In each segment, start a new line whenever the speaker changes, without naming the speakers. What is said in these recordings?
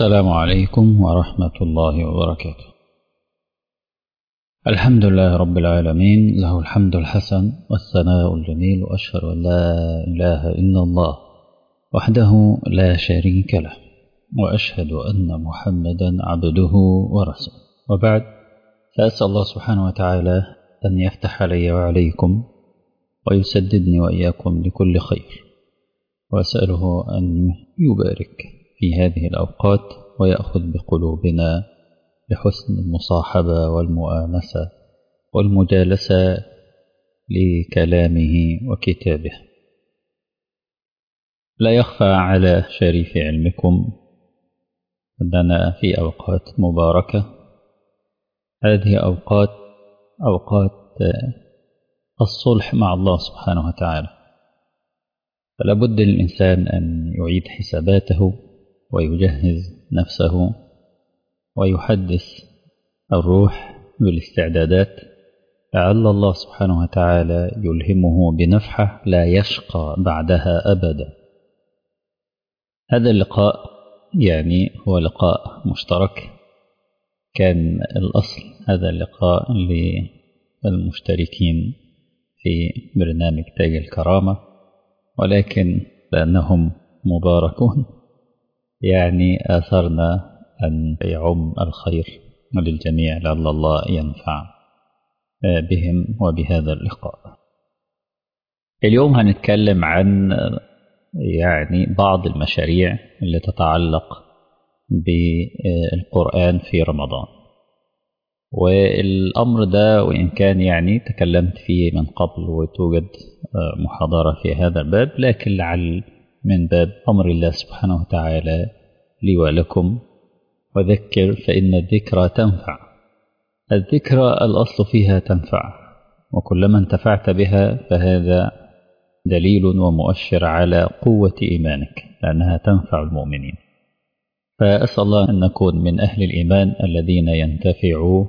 السلام عليكم ورحمة الله وبركاته الحمد لله رب العالمين له الحمد الحسن والثناء الجميل وأشهد أن لا إله إلا الله وحده لا شريك له وأشهد أن محمدا عبده ورسوله وبعد فأسأل الله سبحانه وتعالى أن يفتح علي وعليكم ويسددني وإياكم لكل خير وأسأله أن يبارك في هذه الأوقات ويأخذ بقلوبنا لحسن المصاحبة والمؤانسة والمجالسة لكلامه وكتابه لا يخفى على شريف علمكم أننا في أوقات مباركة هذه أوقات أوقات الصلح مع الله سبحانه وتعالى فلا بد للإنسان أن يعيد حساباته ويجهز نفسه ويحدث الروح بالاستعدادات لعل الله سبحانه وتعالى يلهمه بنفحة لا يشقى بعدها أبدا هذا اللقاء يعني هو لقاء مشترك كان الأصل هذا اللقاء للمشتركين في برنامج تاج الكرامة ولكن لأنهم مباركون يعني آثرنا أن يعم الخير للجميع لعل الله ينفع بهم وبهذا اللقاء اليوم هنتكلم عن يعني بعض المشاريع اللي تتعلق بالقرآن في رمضان والأمر ده وإن كان يعني تكلمت فيه من قبل وتوجد محاضرة في هذا الباب لكن لعل من باب أمر الله سبحانه وتعالى لي ولكم وذكر فإن الذكرى تنفع الذكرى الأصل فيها تنفع وكلما انتفعت بها فهذا دليل ومؤشر على قوة إيمانك لأنها تنفع المؤمنين فأسأل الله أن نكون من أهل الإيمان الذين ينتفعوا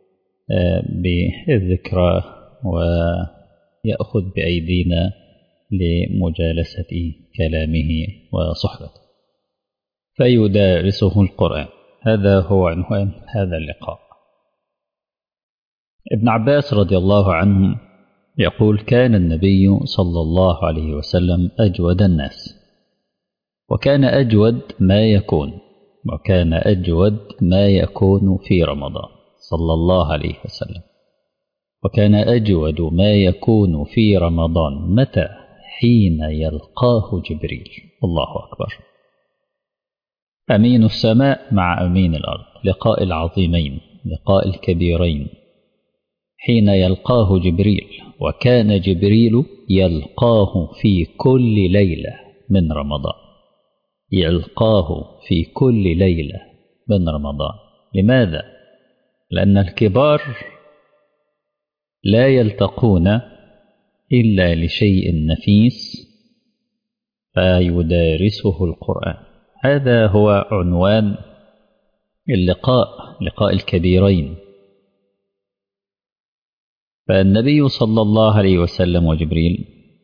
بالذكرى ويأخذ بأيدينا لمجالسة كلامه وصحبته فيدارسه القرآن هذا هو عنوان هذا اللقاء ابن عباس رضي الله عنه يقول كان النبي صلى الله عليه وسلم أجود الناس وكان أجود ما يكون وكان أجود ما يكون في رمضان صلى الله عليه وسلم وكان أجود ما يكون في رمضان متى حين يلقاه جبريل الله أكبر أمين السماء مع أمين الأرض لقاء العظيمين لقاء الكبيرين حين يلقاه جبريل وكان جبريل يلقاه في كل ليلة من رمضان يلقاه في كل ليلة من رمضان لماذا؟ لأن الكبار لا يلتقون إلا لشيء نفيس فيدارسه القرآن هذا هو عنوان اللقاء لقاء الكبيرين فالنبي صلى الله عليه وسلم وجبريل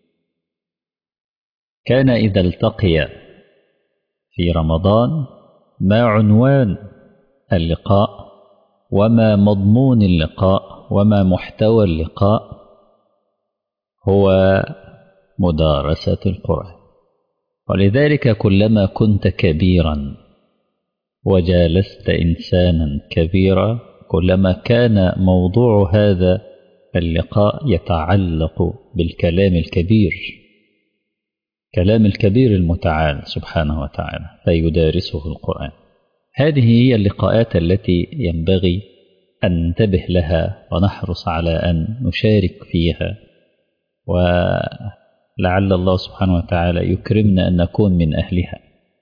كان إذا التقيا في رمضان ما عنوان اللقاء وما مضمون اللقاء وما محتوى اللقاء هو مدارسة القرآن ولذلك كلما كنت كبيرا وجالست إنسانا كبيرا كلما كان موضوع هذا اللقاء يتعلق بالكلام الكبير كلام الكبير المتعال سبحانه وتعالى فيدارسه القرآن هذه هي اللقاءات التي ينبغي أن ننتبه لها ونحرص على أن نشارك فيها ولعل الله سبحانه وتعالى يكرمنا أن نكون من أهلها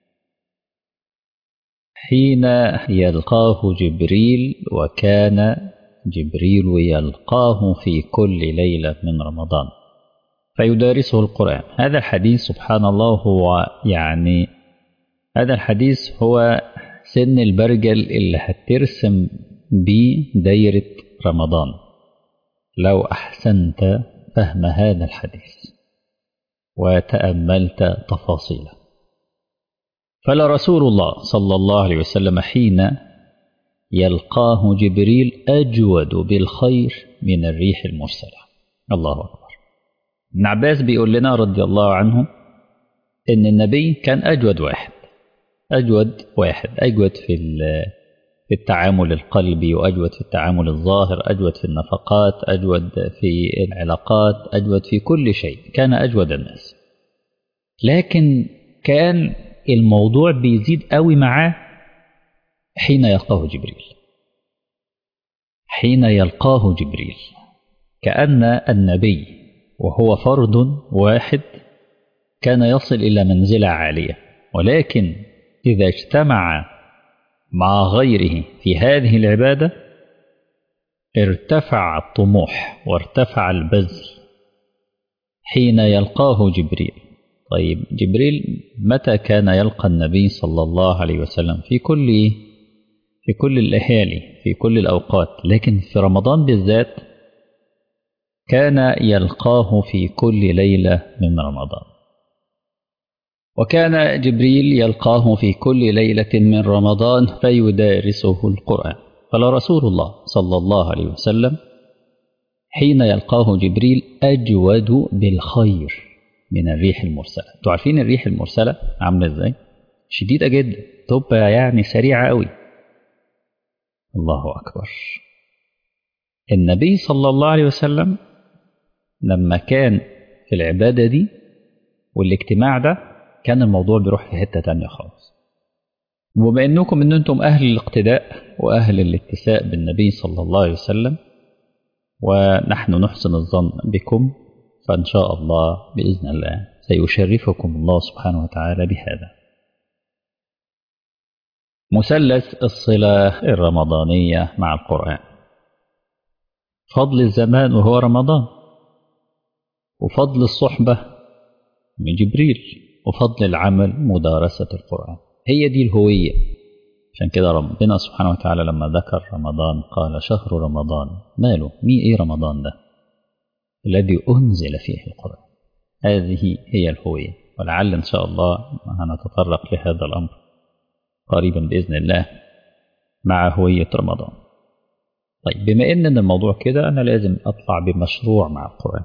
حين يلقاه جبريل وكان جبريل يلقاه في كل ليلة من رمضان فيدارسه القرآن هذا الحديث سبحان الله هو يعني هذا الحديث هو سن البرجل اللي هترسم بيه دايرة رمضان لو أحسنت فهم هذا الحديث وتأملت تفاصيله فلرسول الله صلى الله عليه وسلم حين يلقاه جبريل أجود بالخير من الريح المرسلة الله أكبر ابن عباس بيقول لنا رضي الله عنه إن النبي كان أجود واحد أجود واحد أجود في في التعامل القلبي وأجود في التعامل الظاهر أجود في النفقات أجود في العلاقات أجود في كل شيء كان أجود الناس لكن كان الموضوع بيزيد قوي معاه حين يلقاه جبريل حين يلقاه جبريل كأن النبي وهو فرد واحد كان يصل إلى منزلة عالية ولكن إذا اجتمع مع غيره في هذه العبادة ارتفع الطموح وارتفع البذل حين يلقاه جبريل طيب جبريل متى كان يلقى النبي صلى الله عليه وسلم في كل في كل الأهالي في كل الأوقات لكن في رمضان بالذات كان يلقاه في كل ليلة من رمضان وكان جبريل يلقاه في كل ليلة من رمضان فيدارسه القرآن فلرسول الله صلى الله عليه وسلم حين يلقاه جبريل أجود بالخير من الريح المرسلة انتوا عارفين الريح المرسلة عاملة ازاي شديدة جدا تبقى يعني سريعة قوي الله أكبر النبي صلى الله عليه وسلم لما كان في العبادة دي والاجتماع ده كان الموضوع بيروح في حتة تانية خالص وبما انكم ان انتم اهل الاقتداء واهل الاتساء بالنبي صلى الله عليه وسلم ونحن نحسن الظن بكم فان شاء الله باذن الله سيشرفكم الله سبحانه وتعالى بهذا مثلث الصلة الرمضانية مع القرآن فضل الزمان وهو رمضان وفضل الصحبة من جبريل وفضل العمل مدارسة القرآن هي دي الهوية عشان كده ربنا سبحانه وتعالى لما ذكر رمضان قال شهر رمضان ماله مي ايه رمضان ده الذي أنزل فيه القرآن هذه هي الهوية ولعل إن شاء الله هنتطرق لهذا الأمر قريبا بإذن الله مع هوية رمضان طيب بما إن الموضوع كده أنا لازم أطلع بمشروع مع القرآن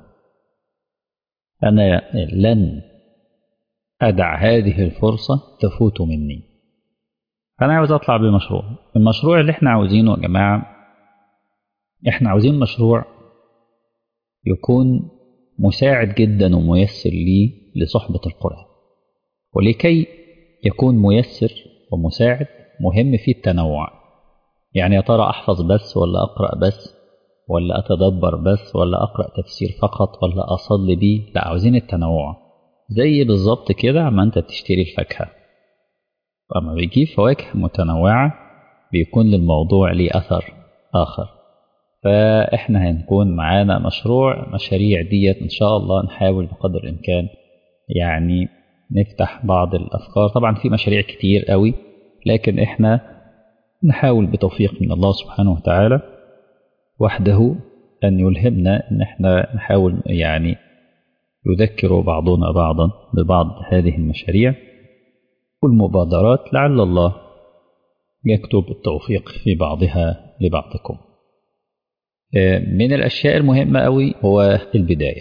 أنا لن أدع هذه الفرصة تفوت مني فأنا عاوز أطلع بمشروع المشروع اللي احنا عاوزينه يا جماعة احنا عاوزين مشروع يكون مساعد جدا وميسر لي لصحبة القرآن ولكي يكون ميسر ومساعد مهم فيه التنوع يعني يا ترى أحفظ بس ولا أقرأ بس ولا أتدبر بس ولا أقرأ تفسير فقط ولا أصلي بيه لا عاوزين التنوع زي بالظبط كده اما انت بتشتري الفاكهة اما بيجيب فواكه متنوعة بيكون للموضوع ليه أثر آخر فإحنا هنكون معانا مشروع مشاريع ديت إن شاء الله نحاول بقدر الإمكان يعني نفتح بعض الأفكار طبعا في مشاريع كتير قوي لكن إحنا نحاول بتوفيق من الله سبحانه وتعالى وحده أن يلهمنا أن إحنا نحاول يعني يذكر بعضنا بعضا ببعض هذه المشاريع والمبادرات لعل الله يكتب التوفيق في بعضها لبعضكم من الأشياء المهمة أوي هو البداية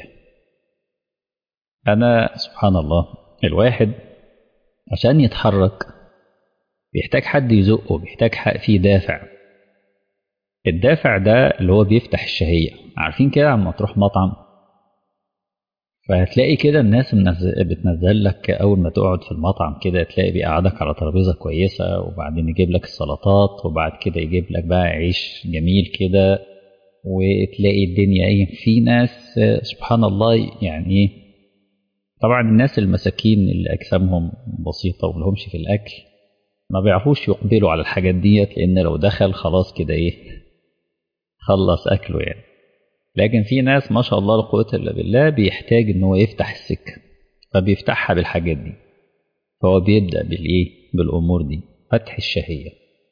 أنا سبحان الله الواحد عشان يتحرك بيحتاج حد يزقه بيحتاج فيه دافع الدافع ده اللي هو بيفتح الشهية عارفين كده عما تروح مطعم فهتلاقي كده الناس بتنزل لك اول ما تقعد في المطعم كده تلاقي بيقعدك على ترابيزه كويسه وبعدين يجيب لك السلطات وبعد كده يجيب لك بقى عيش جميل كده وتلاقي الدنيا ايه في ناس سبحان الله يعني طبعا الناس المساكين اللي اجسامهم بسيطه وملهمش في الاكل ما بيعرفوش يقبلوا على الحاجات ديت لان لو دخل خلاص كده ايه خلص اكله يعني لكن في ناس ما شاء الله لا قوه الا بالله بيحتاج ان هو يفتح السكه فبيفتحها بالحاجات دي فهو بيبدا بالايه بالامور دي فتح الشهيه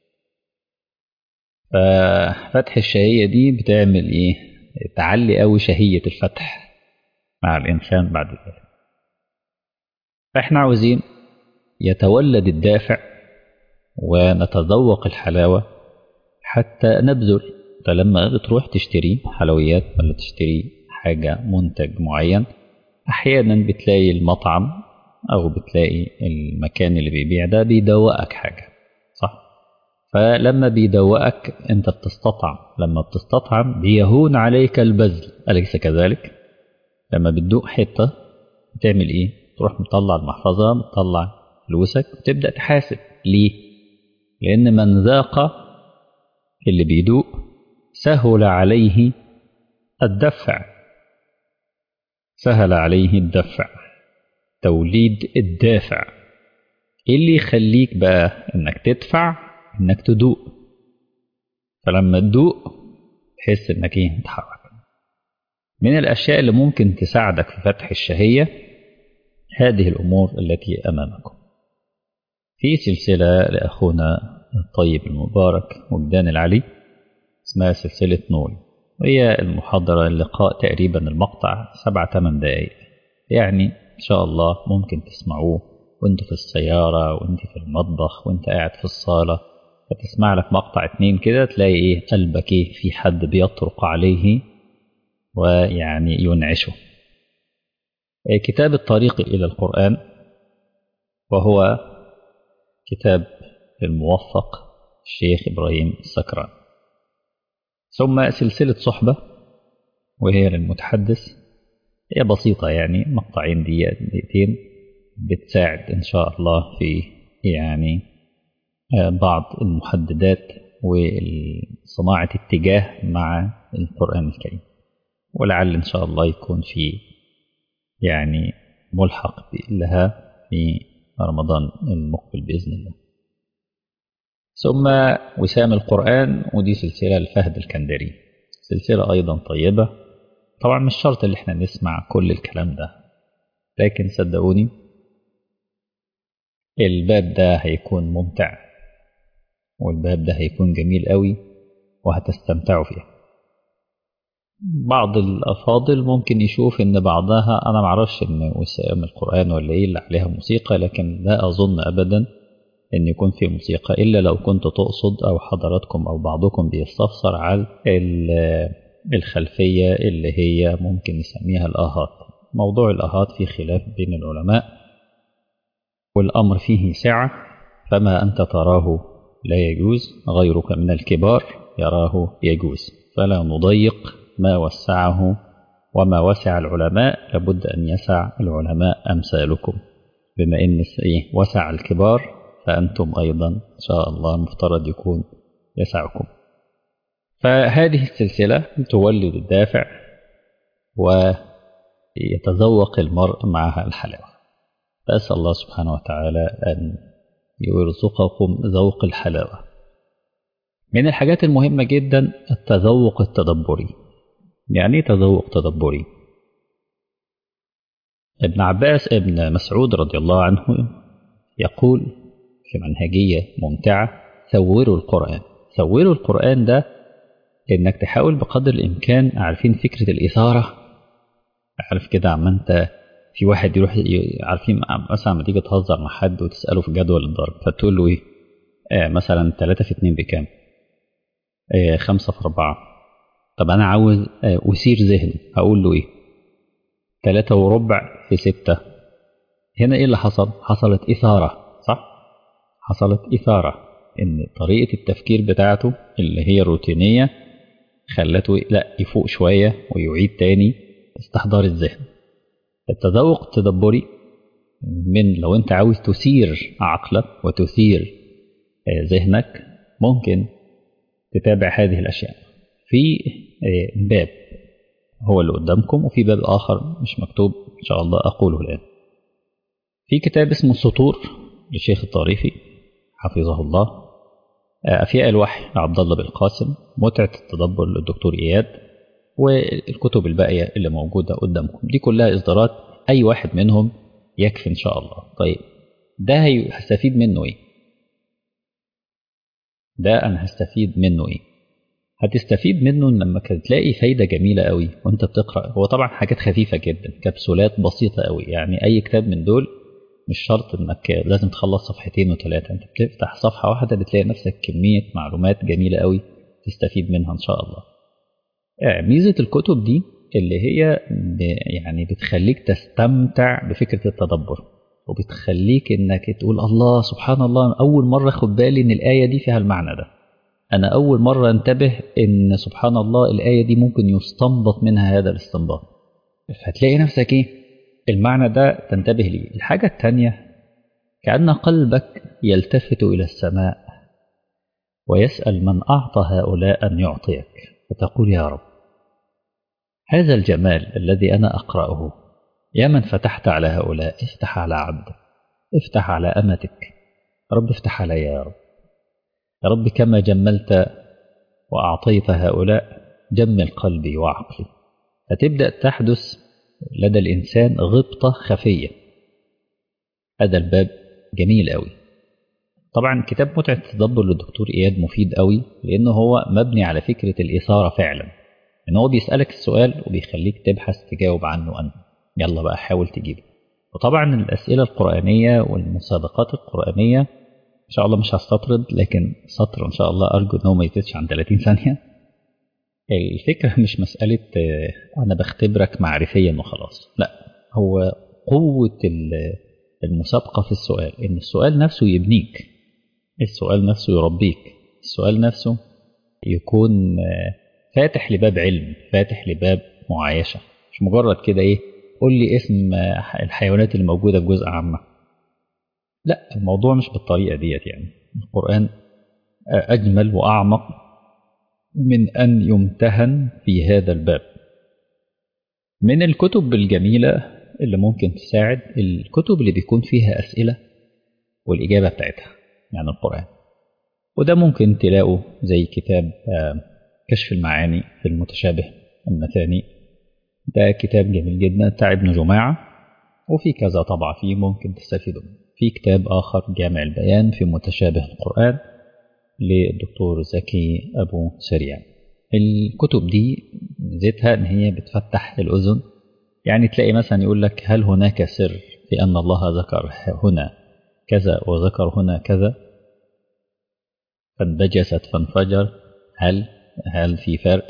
ففتح الشهيه دي بتعمل ايه تعلي قوي شهيه الفتح مع الانسان بعد ذلك فاحنا عاوزين يتولد الدافع ونتذوق الحلاوة حتى نبذل فلما بتروح تشتري حلويات ولا تشتري حاجة منتج معين أحيانا بتلاقي المطعم أو بتلاقي المكان اللي بيبيع ده بيدوقك حاجة صح فلما بيدوقك أنت بتستطعم لما بتستطعم بيهون عليك البذل أليس كذلك لما بتدوق حتة بتعمل إيه تروح مطلع المحفظة مطلع فلوسك وتبدأ تحاسب ليه لأن من ذاق اللي بيدوق سهل عليه الدفع سهل عليه الدفع توليد الدافع ايه اللي يخليك بقى انك تدفع انك تدوق فلما تدوق تحس انك ايه تتحرك من الاشياء اللي ممكن تساعدك في فتح الشهية هذه الامور التي امامكم في سلسلة لاخونا الطيب المبارك وجدان العلي اسمها سلسلة نور وهي المحاضرة اللقاء تقريبا المقطع سبع ثمان دقايق يعني إن شاء الله ممكن تسمعوه وانت في السيارة وانت في المطبخ وانت قاعد في الصالة فتسمع لك مقطع اتنين كده تلاقي ايه قلبك ايه في حد بيطرق عليه ويعني ينعشه كتاب الطريق إلى القرآن وهو كتاب الموفق الشيخ إبراهيم السكران ثم سلسلة صحبة وهي للمتحدث هي بسيطة يعني مقطعين دقيقة دقيقتين بتساعد إن شاء الله في يعني بعض المحددات وصناعة اتجاه مع القرآن الكريم ولعل إن شاء الله يكون في يعني ملحق لها في رمضان المقبل بإذن الله ثم وسام القرآن ودي سلسلة لفهد الكندري سلسلة أيضا طيبة طبعا مش شرط اللي احنا نسمع كل الكلام ده لكن صدقوني الباب ده هيكون ممتع والباب ده هيكون جميل قوي وهتستمتعوا فيه بعض الأفاضل ممكن يشوف إن بعضها أنا معرفش إن وسام القرآن ولا إيه اللي عليها موسيقى لكن لا أظن أبدا إن يكون في موسيقى إلا لو كنت تقصد أو حضراتكم أو بعضكم بيستفسر على الخلفية اللي هي ممكن نسميها الآهات موضوع الآهات في خلاف بين العلماء والأمر فيه سعة فما أنت تراه لا يجوز غيرك من الكبار يراه يجوز فلا نضيق ما وسعه وما وسع العلماء لابد أن يسع العلماء أمثالكم بما أن وسع الكبار فأنتم أيضا إن شاء الله المفترض يكون يسعكم فهذه السلسلة تولد الدافع ويتذوق المرء معها الحلاوة فأسأل الله سبحانه وتعالى أن يرزقكم ذوق الحلاوة من الحاجات المهمة جدا التذوق التدبري يعني ايه تذوق تدبري ابن عباس ابن مسعود رضي الله عنه يقول في منهجية ممتعة ثوروا القرآن ثوروا القرآن ده انك تحاول بقدر الامكان عارفين فكره الاثاره عارف كده عم انت في واحد يروح عارفين مثلا لما تيجي تهزر مع حد وتساله في جدول الضرب فتقول له ايه آه مثلا 3 في 2 بكام آه 5 في 4 طب انا عاوز آه اثير ذهنه هقول له ايه 3 وربع في 6 هنا ايه اللي حصل حصلت اثاره صح حصلت اثاره ان طريقه التفكير بتاعته اللي هي روتينيه خلته لا يفوق شوية ويعيد تاني استحضار الذهن التذوق التدبري من لو انت عاوز تثير عقلك وتثير ذهنك ممكن تتابع هذه الأشياء في باب هو اللي قدامكم وفي باب آخر مش مكتوب إن شاء الله أقوله الآن في كتاب اسمه السطور للشيخ الطريفي حفظه الله أفياء الوحي لعبد الله بالقاسم متعة التدبر للدكتور إياد والكتب الباقية اللي موجودة قدامكم دي كلها إصدارات أي واحد منهم يكفي إن شاء الله طيب ده هستفيد منه إيه ده أنا هستفيد منه إيه هتستفيد منه لما تلاقي فايدة جميلة قوي وانت بتقرأ هو طبعا حاجات خفيفة جدا كبسولات بسيطة قوي يعني أي كتاب من دول مش شرط انك لازم تخلص صفحتين وثلاثة انت بتفتح صفحة واحدة بتلاقي نفسك كمية معلومات جميلة قوي تستفيد منها ان شاء الله ميزة الكتب دي اللي هي يعني بتخليك تستمتع بفكرة التدبر وبتخليك انك تقول الله سبحان الله اول مرة اخد بالي ان الآية دي فيها المعنى ده انا اول مرة انتبه ان سبحان الله الآية دي ممكن يستنبط منها هذا الاستنباط فتلاقي نفسك ايه المعنى ده تنتبه ليه الحاجة الثانية كأن قلبك يلتفت إلى السماء ويسأل من أعطى هؤلاء أن يعطيك فتقول يا رب هذا الجمال الذي أنا أقرأه يا من فتحت على هؤلاء افتح على عبدك افتح على أمتك رب افتح علي يا رب يا رب كما جملت وأعطيت هؤلاء جمل قلبي وعقلي فتبدأ تحدث لدى الإنسان غبطة خفية هذا الباب جميل قوي طبعا كتاب متعة التدبر للدكتور إياد مفيد قوي لأنه هو مبني على فكرة الإثارة فعلا إن هو بيسألك السؤال وبيخليك تبحث تجاوب عنه أنت يلا بقى حاول تجيبه وطبعا الأسئلة القرآنية والمسابقات القرآنية إن شاء الله مش هستطرد لكن سطر إن شاء الله أرجو إن هو ما يزيدش عن 30 ثانية الفكرة مش مسألة أنا بختبرك معرفيا وخلاص لا هو قوة المسابقة في السؤال إن السؤال نفسه يبنيك السؤال نفسه يربيك السؤال نفسه يكون فاتح لباب علم فاتح لباب معايشة مش مجرد كده إيه قول لي اسم الحيوانات اللي موجودة في جزء عامة لا الموضوع مش بالطريقة ديت يعني القرآن أجمل وأعمق من أن يمتهن في هذا الباب من الكتب الجميلة اللي ممكن تساعد الكتب اللي بيكون فيها أسئلة والإجابة بتاعتها يعني القرآن وده ممكن تلاقوا زي كتاب كشف المعاني في المتشابه المثاني ده كتاب جميل جدا بتاع ابن جماعة وفي كذا طبعة فيه ممكن تستفيدوا في كتاب آخر جامع البيان في متشابه القرآن للدكتور زكي أبو سريع الكتب دي ميزتها إن هي بتفتح الأذن يعني تلاقي مثلا يقول لك هل هناك سر في أن الله ذكر هنا كذا وذكر هنا كذا فانبجست فانفجر هل هل في فرق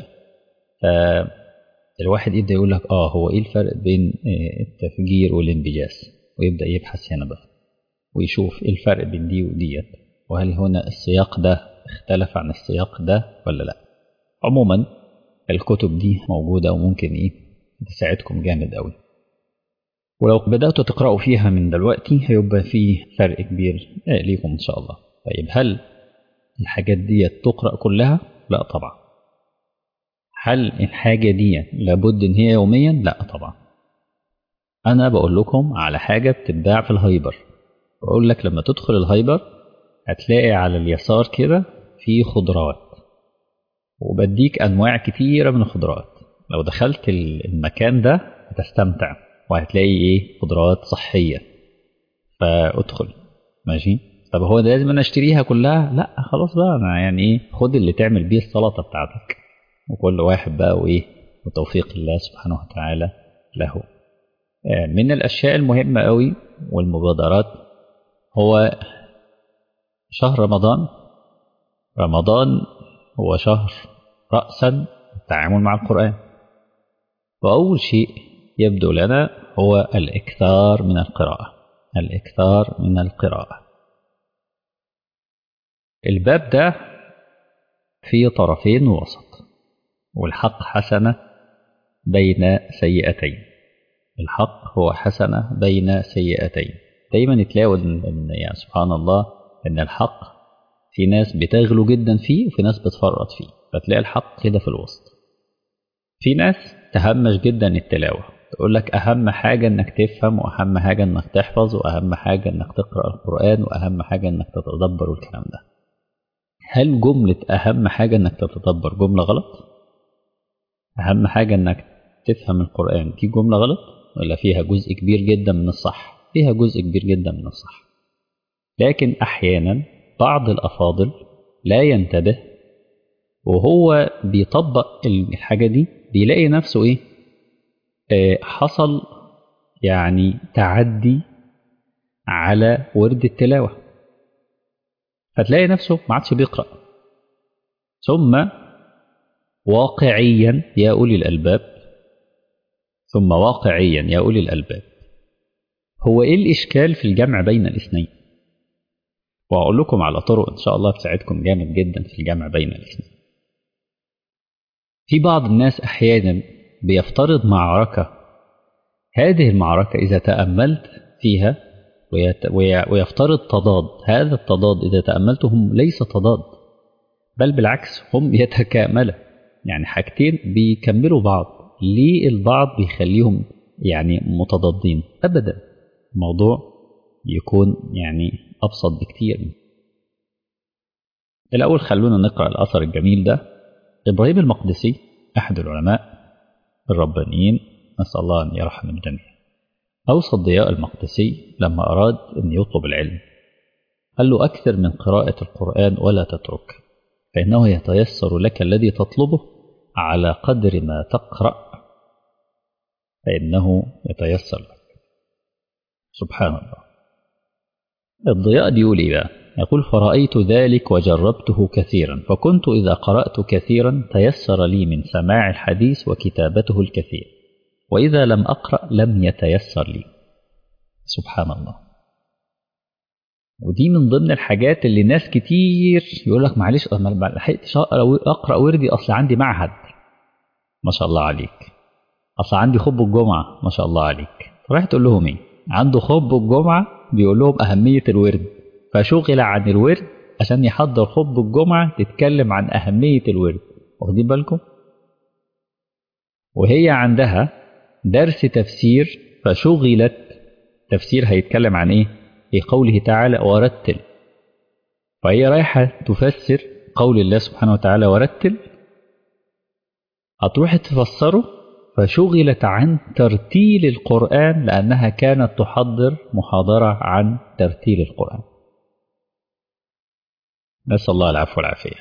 فالواحد يبدأ يقول لك آه هو إيه الفرق بين التفجير والانبجاس ويبدأ يبحث هنا بقى ويشوف إيه الفرق بين دي وديت وهل هنا السياق ده اختلف عن السياق ده ولا لا عموما الكتب دي موجودة وممكن ايه تساعدكم جامد قوي ولو بدأتوا تقرأوا فيها من دلوقتي هيبقى فيه فرق كبير ليكم إن شاء الله طيب هل الحاجات دي تقرأ كلها؟ لا طبعا هل الحاجة دي لابد إن هي يوميا؟ لا طبعا أنا بقول لكم على حاجة بتتباع في الهايبر بقول لك لما تدخل الهايبر هتلاقي على اليسار كده في خضروات وبديك أنواع كتيرة من الخضروات لو دخلت المكان ده هتستمتع وهتلاقي إيه خضروات صحية فادخل ماشي طب هو ده لازم أنا أشتريها كلها لا خلاص بقى أنا يعني إيه خد اللي تعمل بيه السلطة بتاعتك وكل واحد بقى وإيه وتوفيق الله سبحانه وتعالى له من الأشياء المهمة قوي والمبادرات هو شهر رمضان رمضان هو شهر رأسا التعامل مع القرآن وأول شيء يبدو لنا هو الإكثار من القراءة الإكثار من القراءة الباب ده فيه طرفين ووسط والحق حسنة بين سيئتين الحق هو حسنة بين سيئتين دايما تلاقوا ان يعني سبحان الله ان الحق في ناس بتغلو جدا فيه وفي ناس بتفرط فيه فتلاقي الحق كده في الوسط في ناس تهمش جدا التلاوة تقول لك أهم حاجة إنك تفهم وأهم حاجة إنك تحفظ وأهم حاجة إنك تقرأ القرآن وأهم حاجة إنك تتدبر والكلام ده هل جملة أهم حاجة إنك تتدبر جملة غلط؟ أهم حاجة إنك تفهم القرآن دي جملة غلط ولا فيها جزء كبير جدا من الصح؟ فيها جزء كبير جدا من الصح لكن أحيانا بعض الأفاضل لا ينتبه وهو بيطبق الحاجة دي بيلاقي نفسه إيه آه حصل يعني تعدي على ورد التلاوة فتلاقي نفسه ما عادش بيقرأ ثم واقعيا يا أولي الألباب ثم واقعيا يا أولي الألباب هو إيه الإشكال في الجمع بين الاثنين وأقول لكم على طرق إن شاء الله تساعدكم جامد جدا في الجمع بين الاثنين في بعض الناس أحيانا بيفترض معركة هذه المعركة إذا تأملت فيها ويفترض تضاد هذا التضاد إذا تأملتهم ليس تضاد بل بالعكس هم يتكاملا يعني حاجتين بيكملوا بعض ليه البعض بيخليهم يعني متضادين أبدا الموضوع يكون يعني أبسط بكتير الأول خلونا نقرأ الأثر الجميل ده إبراهيم المقدسي أحد العلماء الربانيين نسأل الله أن يرحم الجميع أوصى الضياء المقدسي لما أراد أن يطلب العلم قال له أكثر من قراءة القرآن ولا تترك فإنه يتيسر لك الذي تطلبه على قدر ما تقرأ فإنه يتيسر لك سبحان الله الضياء بيقول إيه بقى يقول فرأيت ذلك وجربته كثيرا فكنت إذا قرأت كثيرا تيسر لي من سماع الحديث وكتابته الكثير وإذا لم أقرأ لم يتيسر لي سبحان الله ودي من ضمن الحاجات اللي ناس كتير يقول لك معلش أنا ما لحقتش أقرأ وردي أصل عندي معهد ما شاء الله عليك أصل عندي خب الجمعة ما شاء الله عليك رايح تقول لهم إيه عنده خب الجمعة بيقول لهم أهمية الورد فشغل عن الورد عشان يحضر خطبة الجمعة تتكلم عن أهمية الورد واخدين بالكم وهي عندها درس تفسير فشغلت تفسير هيتكلم عن ايه في قوله تعالى ورتل فهي رايحة تفسر قول الله سبحانه وتعالى ورتل هتروح تفسره فشغلت عن ترتيل القرآن لأنها كانت تحضر محاضرة عن ترتيل القرآن نسأل الله العفو والعافية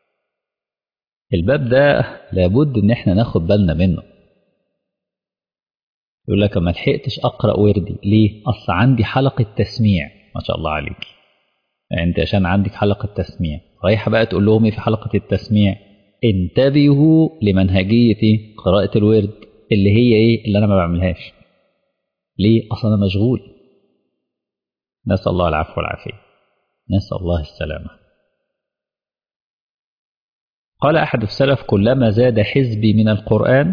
الباب ده لابد ان احنا ناخد بالنا منه يقول لك ما لحقتش اقرا وردي ليه اصل عندي حلقه تسميع ما شاء الله عليك يعني انت عشان عندك حلقه تسميع رايحه بقى تقول لهم ايه في حلقه التسميع انتبهوا لمنهجيه قراءه الورد اللي هي ايه اللي انا ما بعملهاش ليه اصل انا مشغول نسال الله العفو والعافيه نسال الله السلامه قال أحد السلف كلما زاد حزبي من القرآن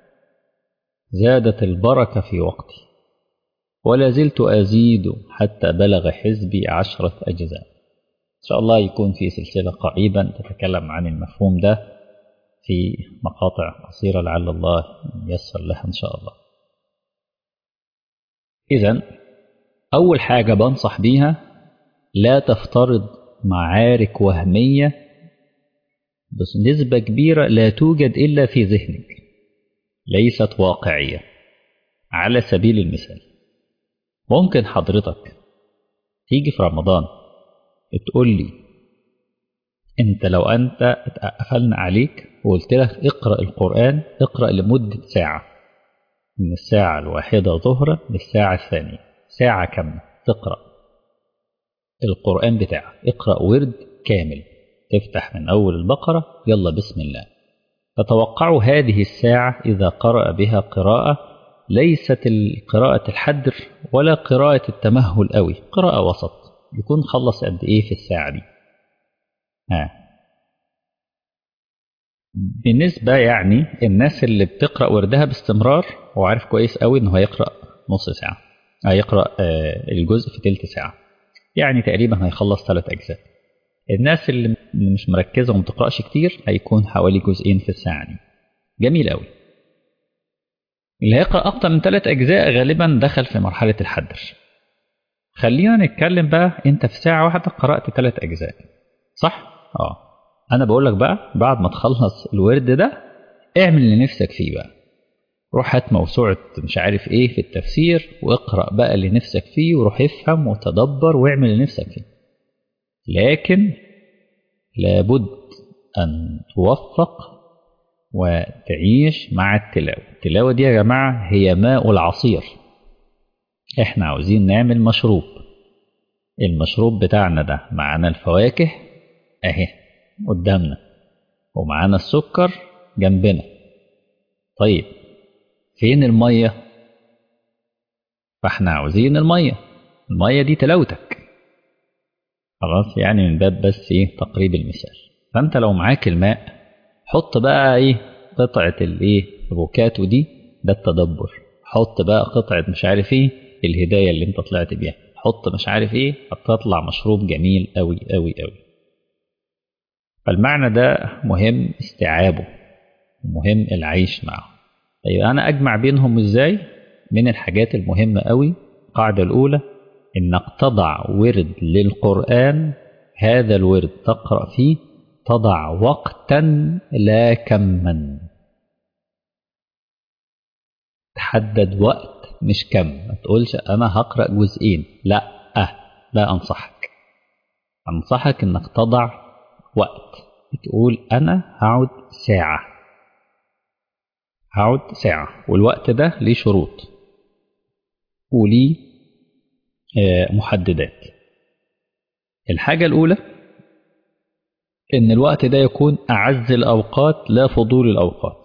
زادت البركة في وقتي ولا زلت أزيد حتى بلغ حزبي عشرة أجزاء إن شاء الله يكون في سلسلة قريبا تتكلم عن المفهوم ده في مقاطع قصيرة لعل الله ييسر لها إن شاء الله إذا أول حاجة بنصح بيها لا تفترض معارك وهمية بنسبة كبيرة لا توجد إلا في ذهنك ليست واقعية على سبيل المثال ممكن حضرتك تيجي في رمضان تقول لي انت لو انت قفلنا عليك وقلت لك اقرأ القرآن اقرأ لمدة ساعة من الساعة الواحدة ظهرا للساعة الثانية ساعة كاملة تقرأ القرآن بتاعك اقرأ ورد كامل تفتح من أول البقرة يلا بسم الله تتوقعوا هذه الساعة إذا قرأ بها قراءة ليست قراءة الحدر ولا قراءة التمهل قوي قراءة وسط يكون خلص قد إيه في الساعة دي ها بالنسبة يعني الناس اللي بتقرأ وردها باستمرار وعارف كويس قوي إنه هيقرأ نص ساعة هيقرأ الجزء في تلت ساعة يعني تقريبا هيخلص ثلاث أجزاء الناس اللي مش مركزة وما بتقرأش كتير هيكون حوالي جزئين في الساعة دي جميل قوي اللي هيقرأ أكتر من ثلاث أجزاء غالبا دخل في مرحلة الحدر خلينا نتكلم بقى أنت في ساعة واحدة قرأت ثلاث أجزاء صح؟ اه أنا بقول لك بقى بعد ما تخلص الورد ده اعمل اللي نفسك فيه بقى روح هات موسوعة مش عارف ايه في التفسير واقرأ بقى اللي نفسك فيه وروح افهم وتدبر واعمل اللي نفسك فيه لكن لابد أن توفق وتعيش مع التلاوة التلاوة دي يا جماعة هي ماء العصير احنا عاوزين نعمل مشروب المشروب بتاعنا ده معانا الفواكه اهي قدامنا ومعانا السكر جنبنا طيب فين المية فاحنا عاوزين المية المية دي تلاوتك خلاص يعني من باب بس ايه تقريب المثال فانت لو معاك الماء حط بقى ايه قطعة الايه الروكاتو دي ده التدبر حط بقى قطعة مش عارف ايه الهداية اللي انت طلعت بيها حط مش عارف ايه هتطلع مشروب جميل قوي قوي قوي فالمعنى ده مهم استيعابه مهم العيش معه طيب انا اجمع بينهم ازاي من الحاجات المهمة قوي القاعدة الاولى انك تضع ورد للقرآن هذا الورد تقرأ فيه تضع وقتا لا كما تحدد وقت مش كم ما تقولش انا هقرأ جزئين لا أه لا انصحك انصحك انك تضع وقت تقول انا هقعد ساعة هقعد ساعة والوقت ده ليه شروط وليه محددات الحاجة الأولى إن الوقت ده يكون أعز الأوقات لا فضول الأوقات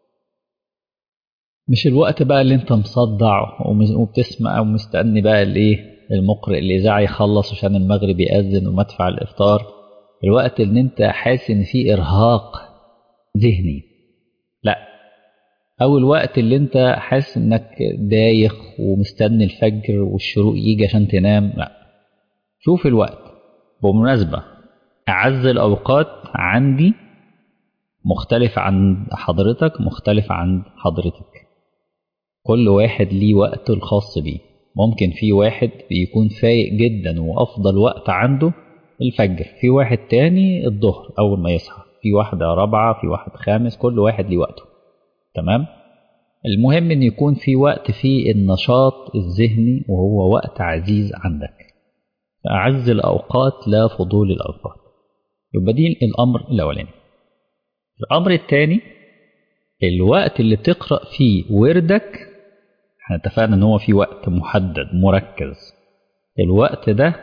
مش الوقت بقى اللي انت مصدع وبتسمع ومستني بقى الايه المقرئ الإذاعة يخلص عشان المغرب يأذن ومدفع الإفطار الوقت اللي انت حاسس ان فيه إرهاق ذهني لا أو الوقت اللي انت حاسس انك دايخ ومستني الفجر والشروق يجي عشان تنام لا شوف الوقت بمناسبة أعز الأوقات عندي مختلف عن حضرتك مختلف عن حضرتك كل واحد ليه وقته الخاص بيه ممكن في واحد بيكون فايق جدا وأفضل وقت عنده الفجر في واحد تاني الظهر أول ما يصحى في واحدة رابعة في واحد خامس كل واحد ليه وقته تمام المهم ان يكون في وقت فيه النشاط الذهني وهو وقت عزيز عندك أعز الأوقات لا فضول الأوقات يبقى دي الأمر الأولاني الأمر الثاني الوقت اللي بتقرأ فيه وردك احنا اتفقنا ان هو في وقت محدد مركز الوقت ده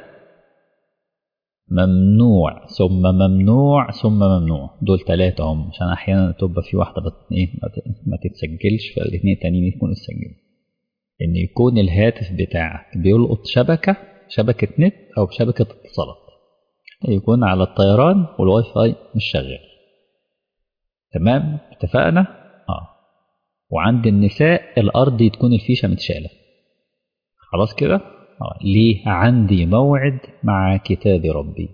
ممنوع ثم ممنوع ثم ممنوع دول ثلاثة هم عشان أحيانا تبقى في واحدة بت... إيه ما تتسجلش فالاثنين التانيين يكونوا اتسجلوا إن يكون الهاتف بتاعك بيلقط شبكة شبكة نت أو شبكة اتصالات يكون على الطيران والواي فاي مش شغال تمام اتفقنا اه وعند النساء الأرض تكون الفيشة متشالة خلاص كده آه. ليه عندي موعد مع كتاب ربي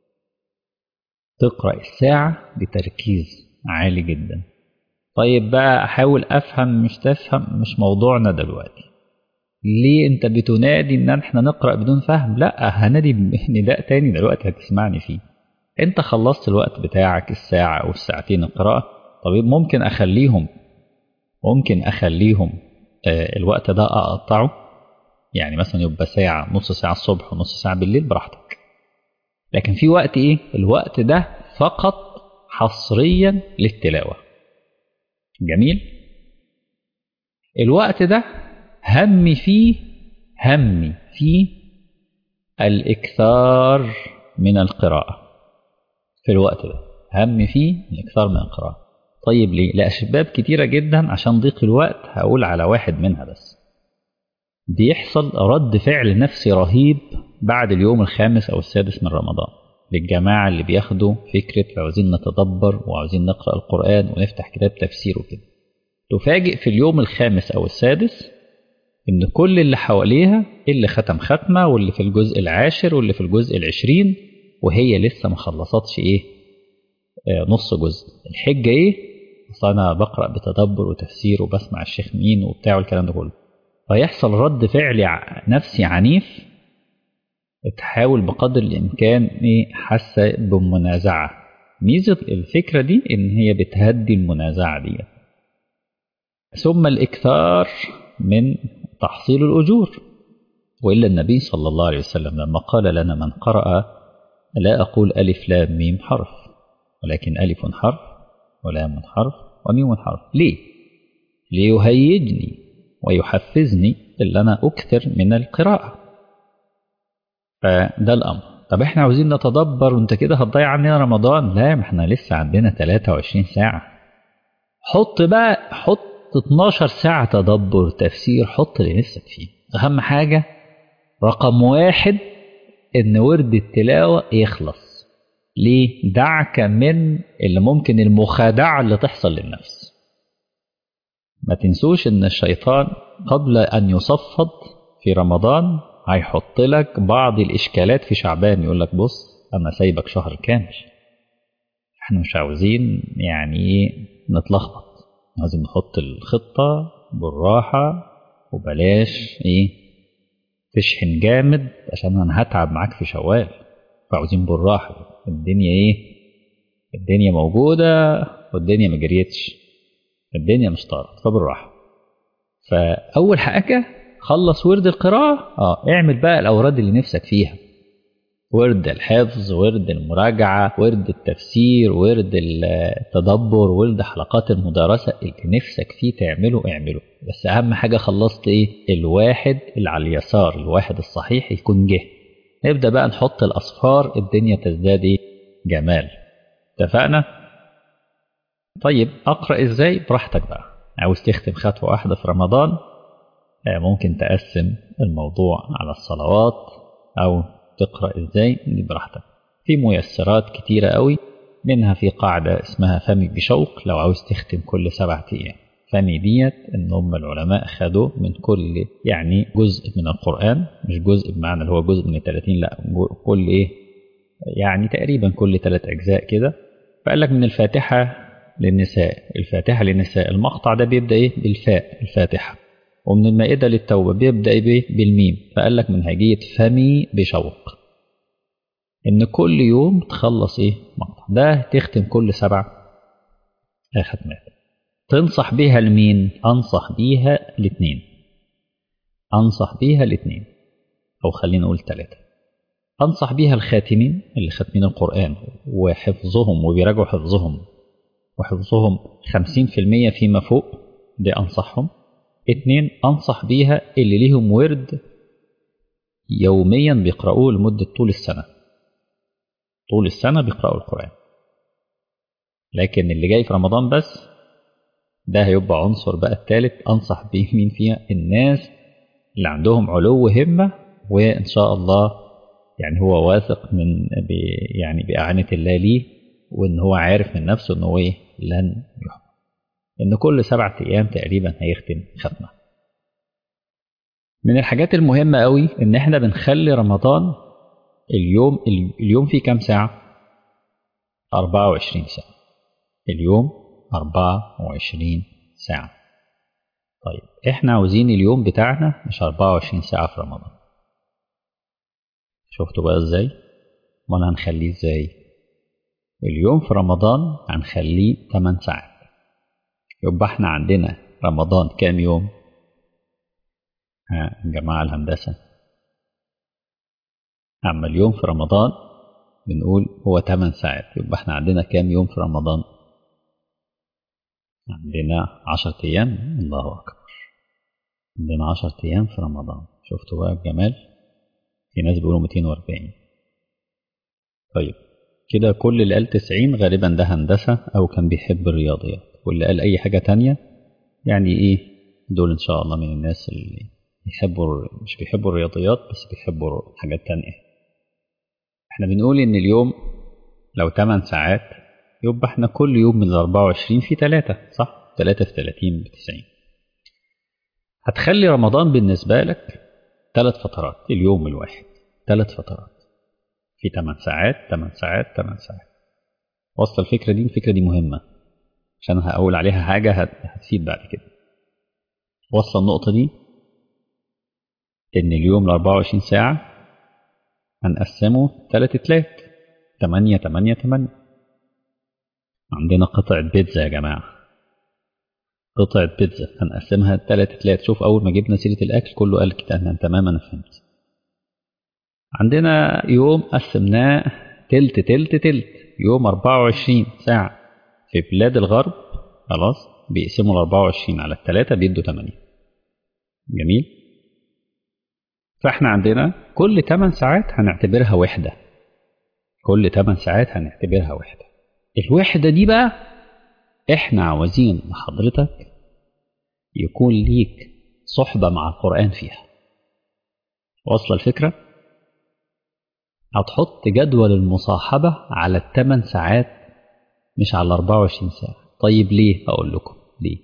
تقرأ الساعة بتركيز عالي جدا طيب بقى أحاول أفهم مش تفهم مش موضوعنا دلوقتي ليه أنت بتنادي إن إحنا نقرأ بدون فهم لا هنادي نداء تاني دلوقتي هتسمعني فيه أنت خلصت الوقت بتاعك الساعة أو الساعتين القراءة طيب ممكن أخليهم ممكن أخليهم آه الوقت ده أقطعه يعني مثلا يبقى ساعة نص ساعة الصبح ونص ساعة بالليل براحتك لكن في وقت ايه الوقت ده فقط حصريا للتلاوة جميل الوقت ده همي فيه همي فيه الإكثار من القراءة في الوقت ده همي فيه الإكثار من القراءة طيب ليه؟ لأسباب كتيرة جدا عشان ضيق الوقت هقول على واحد منها بس بيحصل رد فعل نفسي رهيب بعد اليوم الخامس أو السادس من رمضان للجماعة اللي بياخدوا فكرة عاوزين نتدبر وعاوزين نقرأ القرآن ونفتح كتاب تفسير وكده تفاجئ في اليوم الخامس أو السادس إن كل اللي حواليها اللي ختم ختمة واللي في الجزء العاشر واللي في الجزء العشرين وهي لسه ما خلصتش إيه آه نص جزء الحجة إيه أصل أنا بقرأ بتدبر وتفسير وبسمع الشيخ مين وبتاع والكلام ده كله فيحصل رد فعل نفسي عنيف تحاول بقدر الإمكان إيه حاسة بمنازعة ميزة الفكرة دي إن هي بتهدي المنازعة دي ثم الإكثار من تحصيل الأجور وإلا النبي صلى الله عليه وسلم لما قال لنا من قرأ لا أقول ألف لام ميم حرف ولكن ألف حرف ولام حرف وميم حرف ليه؟ ليهيجني ويحفزني إلا أنا أكثر من القراءة فده الأمر طب احنا عاوزين نتدبر وانت كده هتضيع عننا رمضان لا ما احنا لسه عندنا 23 ساعة حط بقى حط 12 ساعة تدبر تفسير حط اللي نفسك فيه أهم حاجة رقم واحد إن ورد التلاوة يخلص ليه؟ دعك من اللي ممكن المخادعة اللي تحصل للنفس ما تنسوش إن الشيطان قبل أن يصفد في رمضان هيحط لك بعض الإشكالات في شعبان يقول لك بص أنا سايبك شهر كامل احنا مش عاوزين يعني ايه نتلخبط لازم نحط الخطة بالراحة وبلاش ايه تشحن جامد عشان انا هتعب معاك في شوال فعاوزين بالراحة الدنيا ايه الدنيا موجودة والدنيا ما جريتش الدنيا مش طارت فبالراحة فأول حاجة خلص ورد القراءة اه اعمل بقى الأوراد اللي نفسك فيها ورد الحفظ ورد المراجعة ورد التفسير ورد التدبر ورد حلقات المدارسة اللي نفسك فيه تعمله اعمله بس أهم حاجة خلصت إيه الواحد اللي على اليسار الواحد الصحيح يكون جه نبدأ بقى نحط الأصفار الدنيا تزداد إيه جمال اتفقنا طيب أقرأ إزاي براحتك بقى عاوز تختم خطوة واحدة في رمضان ممكن تقسم الموضوع على الصلوات أو تقرأ إزاي دي براحتك في ميسرات كتيرة قوي منها في قاعدة اسمها فمي بشوق لو عاوز تختم كل سبعة أيام فمي ديت إن هم العلماء خدوا من كل يعني جزء من القرآن مش جزء بمعنى اللي هو جزء من الثلاثين لا كل إيه يعني تقريبا كل ثلاث أجزاء كده فقال لك من الفاتحة للنساء الفاتحة للنساء المقطع ده بيبدأ إيه بالفاء الفاتحة ومن المائدة للتوبة بيبدأ بيه بالميم فقال لك منهجية فمي بشوق إن كل يوم تخلص إيه مقطع ده تختم كل سبع ختمات تنصح بيها لمين أنصح بيها الاثنين أنصح بيها الاثنين أو خلينا نقول ثلاثة أنصح بيها الخاتمين اللي خاتمين القرآن وحفظهم وبيراجعوا حفظهم وحفظهم خمسين في المية فيما فوق دي أنصحهم اتنين أنصح بيها اللي ليهم ورد يوميا بيقرأوه لمدة طول السنة طول السنة بيقرأوا القرآن لكن اللي جاي في رمضان بس ده هيبقى عنصر بقى الثالث أنصح بيه مين فيها الناس اللي عندهم علو همة وإن شاء الله يعني هو واثق من يعني بإعانة الله ليه وإن هو عارف من نفسه إن هو إيه لن يحبط إن كل سبعة أيام تقريبا هيختم ختمة من الحاجات المهمة قوي إن إحنا بنخلي رمضان اليوم اليوم فيه كام ساعة؟ 24 ساعة اليوم 24 ساعة طيب إحنا عاوزين اليوم بتاعنا مش 24 ساعة في رمضان شفتوا بقى إزاي؟ أمال هنخليه إزاي؟ اليوم في رمضان هنخليه 8 ساعات يبقى احنا عندنا رمضان كام يوم ها جماعة الهندسة أما اليوم في رمضان بنقول هو 8 ساعات يبقى احنا عندنا كام يوم في رمضان عندنا 10 أيام الله أكبر عندنا 10 أيام في رمضان شفتوا بقى الجمال في ناس بيقولوا 240 طيب كده كل اللي قال 90 غالبا ده هندسة أو كان بيحب الرياضيات واللي قال أي حاجة تانية يعني إيه دول إن شاء الله من الناس اللي يحبوا مش بيحبوا الرياضيات بس بيحبوا حاجات تانية احنا بنقول إن اليوم لو 8 ساعات يبقى احنا كل يوم من ال 24 في 3 صح؟ 3 في 30 ب 90 هتخلي رمضان بالنسبة لك ثلاث فترات اليوم الواحد ثلاث فترات في 8 ساعات 8 ساعات 8 ساعات وصل الفكرة دي الفكرة دي مهمة عشان هقول عليها حاجة هتفيد بعد كده وصل النقطة دي إن اليوم ال 24 ساعة هنقسمه تلات تلات تمانية تمانية تمانية عندنا قطعة بيتزا يا جماعة قطعة بيتزا هنقسمها تلات تلات شوف أول ما جبنا سيرة الأكل كله قال كده أنا تمام أنا فهمت عندنا يوم قسمناه تلت تلت تلت يوم 24 ساعة في بلاد الغرب خلاص بيقسموا ال 24 على التلاتة بيدوا 8 جميل فاحنا عندنا كل 8 ساعات هنعتبرها وحدة كل 8 ساعات هنعتبرها وحدة الوحدة دي بقى احنا عاوزين لحضرتك يكون ليك صحبة مع القرآن فيها واصلة الفكرة هتحط جدول المصاحبة على الثمان ساعات مش على 24 ساعة طيب ليه أقول لكم ليه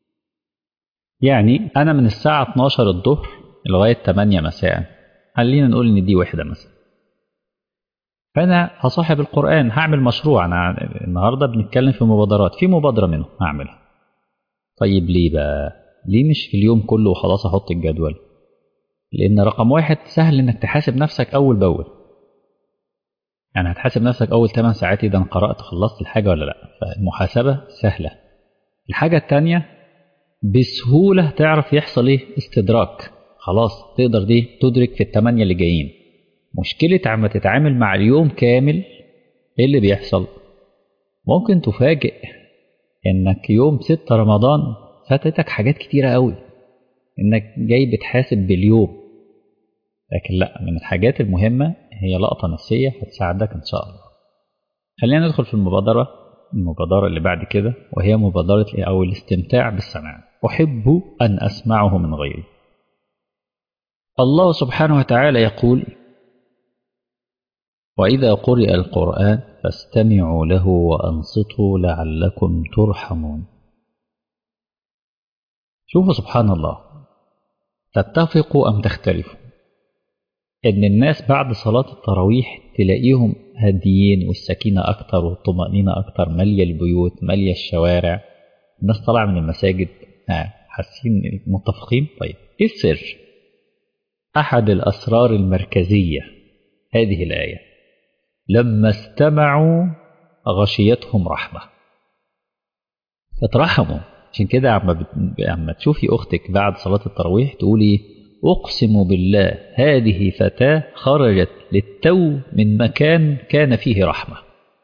يعني أنا من الساعة 12 الظهر لغاية 8 مساء خلينا نقول إن دي وحدة مثلا فأنا هصاحب القرآن هعمل مشروع أنا النهاردة بنتكلم في مبادرات في مبادرة منه هعملها طيب ليه بقى ليه مش في اليوم كله وخلاص أحط الجدول لأن رقم واحد سهل إنك تحاسب نفسك أول بأول يعني هتحاسب نفسك أول 8 ساعات إذا قرأت خلصت الحاجة ولا لأ فالمحاسبة سهلة الحاجة التانية بسهولة تعرف يحصل إيه استدراك خلاص تقدر دي تدرك في الثمانية اللي جايين مشكلة عما تتعامل مع اليوم كامل إيه اللي بيحصل ممكن تفاجئ إنك يوم 6 رمضان فاتتك حاجات كتيرة قوي إنك جاي بتحاسب باليوم لكن لا من الحاجات المهمة هي لقطة نفسية هتساعدك إن شاء الله خلينا ندخل في المبادرة المبادرة اللي بعد كده وهي مبادرة أو الاستمتاع بالسماع أحب أن أسمعه من غيري الله سبحانه وتعالى يقول وإذا قرئ القرآن فاستمعوا له وأنصتوا لعلكم ترحمون شوفوا سبحان الله تتفقوا أم تختلفوا إن الناس بعد صلاة التراويح تلاقيهم هاديين والسكينة أكتر والطمأنينة أكتر مالية البيوت مالية الشوارع الناس طالعة من المساجد آه حاسين متفقين طيب إيه السر؟ أحد الأسرار المركزية هذه الآية لما استمعوا غشيتهم رحمة فترحموا عشان كده عما, بت... عما تشوفي أختك بعد صلاة التراويح تقولي أقسم بالله هذه فتاة خرجت للتو من مكان كان فيه رحمة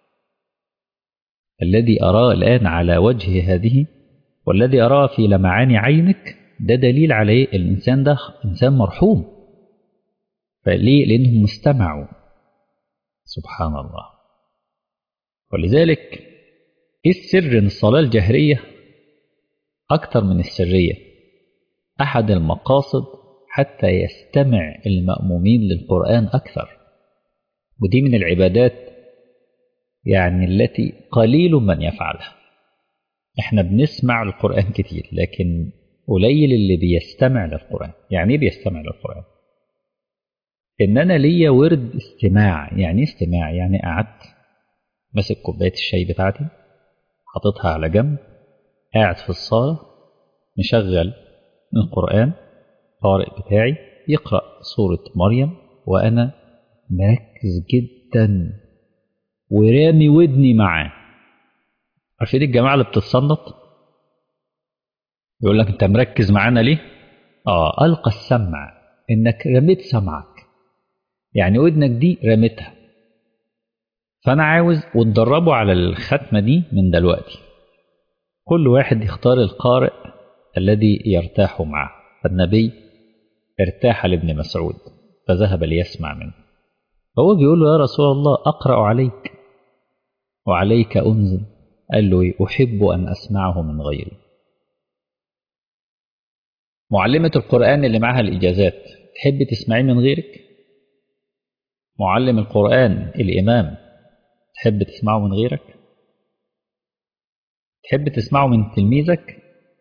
الذي أراه الآن على وجه هذه والذي أراه في لمعان عينك ده دليل عليه الإنسان ده إنسان مرحوم فليه؟ لأنهم استمعوا سبحان الله ولذلك إيه السر إن الصلاة الجهرية أكثر من السرية أحد المقاصد حتى يستمع المأمومين للقرآن أكثر ودي من العبادات يعني التي قليل من يفعلها احنا بنسمع القرآن كتير لكن قليل اللي بيستمع للقرآن يعني ايه بيستمع للقرآن ان انا ليا ورد استماع يعني ايه استماع يعني قعدت ماسك كوبايه الشاي بتاعتي حاططها على جنب قاعد في الصاله مشغل القران قارئ بتاعي يقرا سوره مريم وانا مركز جدا ورامي ودني معاه عارفين الجماعه اللي بتتصنط يقول لك انت مركز معانا ليه اه القى السمع انك رميت سمعك يعني ودنك دي رميتها فانا عاوز وتدربوا على الختمه دي من دلوقتي كل واحد يختار القارئ الذي يرتاح معه فالنبي ارتاح لابن مسعود فذهب ليسمع منه فهو بيقول له يا رسول الله اقرا عليك وعليك انزل قال له احب ان اسمعه من غيري معلمه القران اللي معاها الاجازات تحب تسمعيه من غيرك معلم القرآن الإمام تحب تسمعه من غيرك تحب تسمعه من تلميذك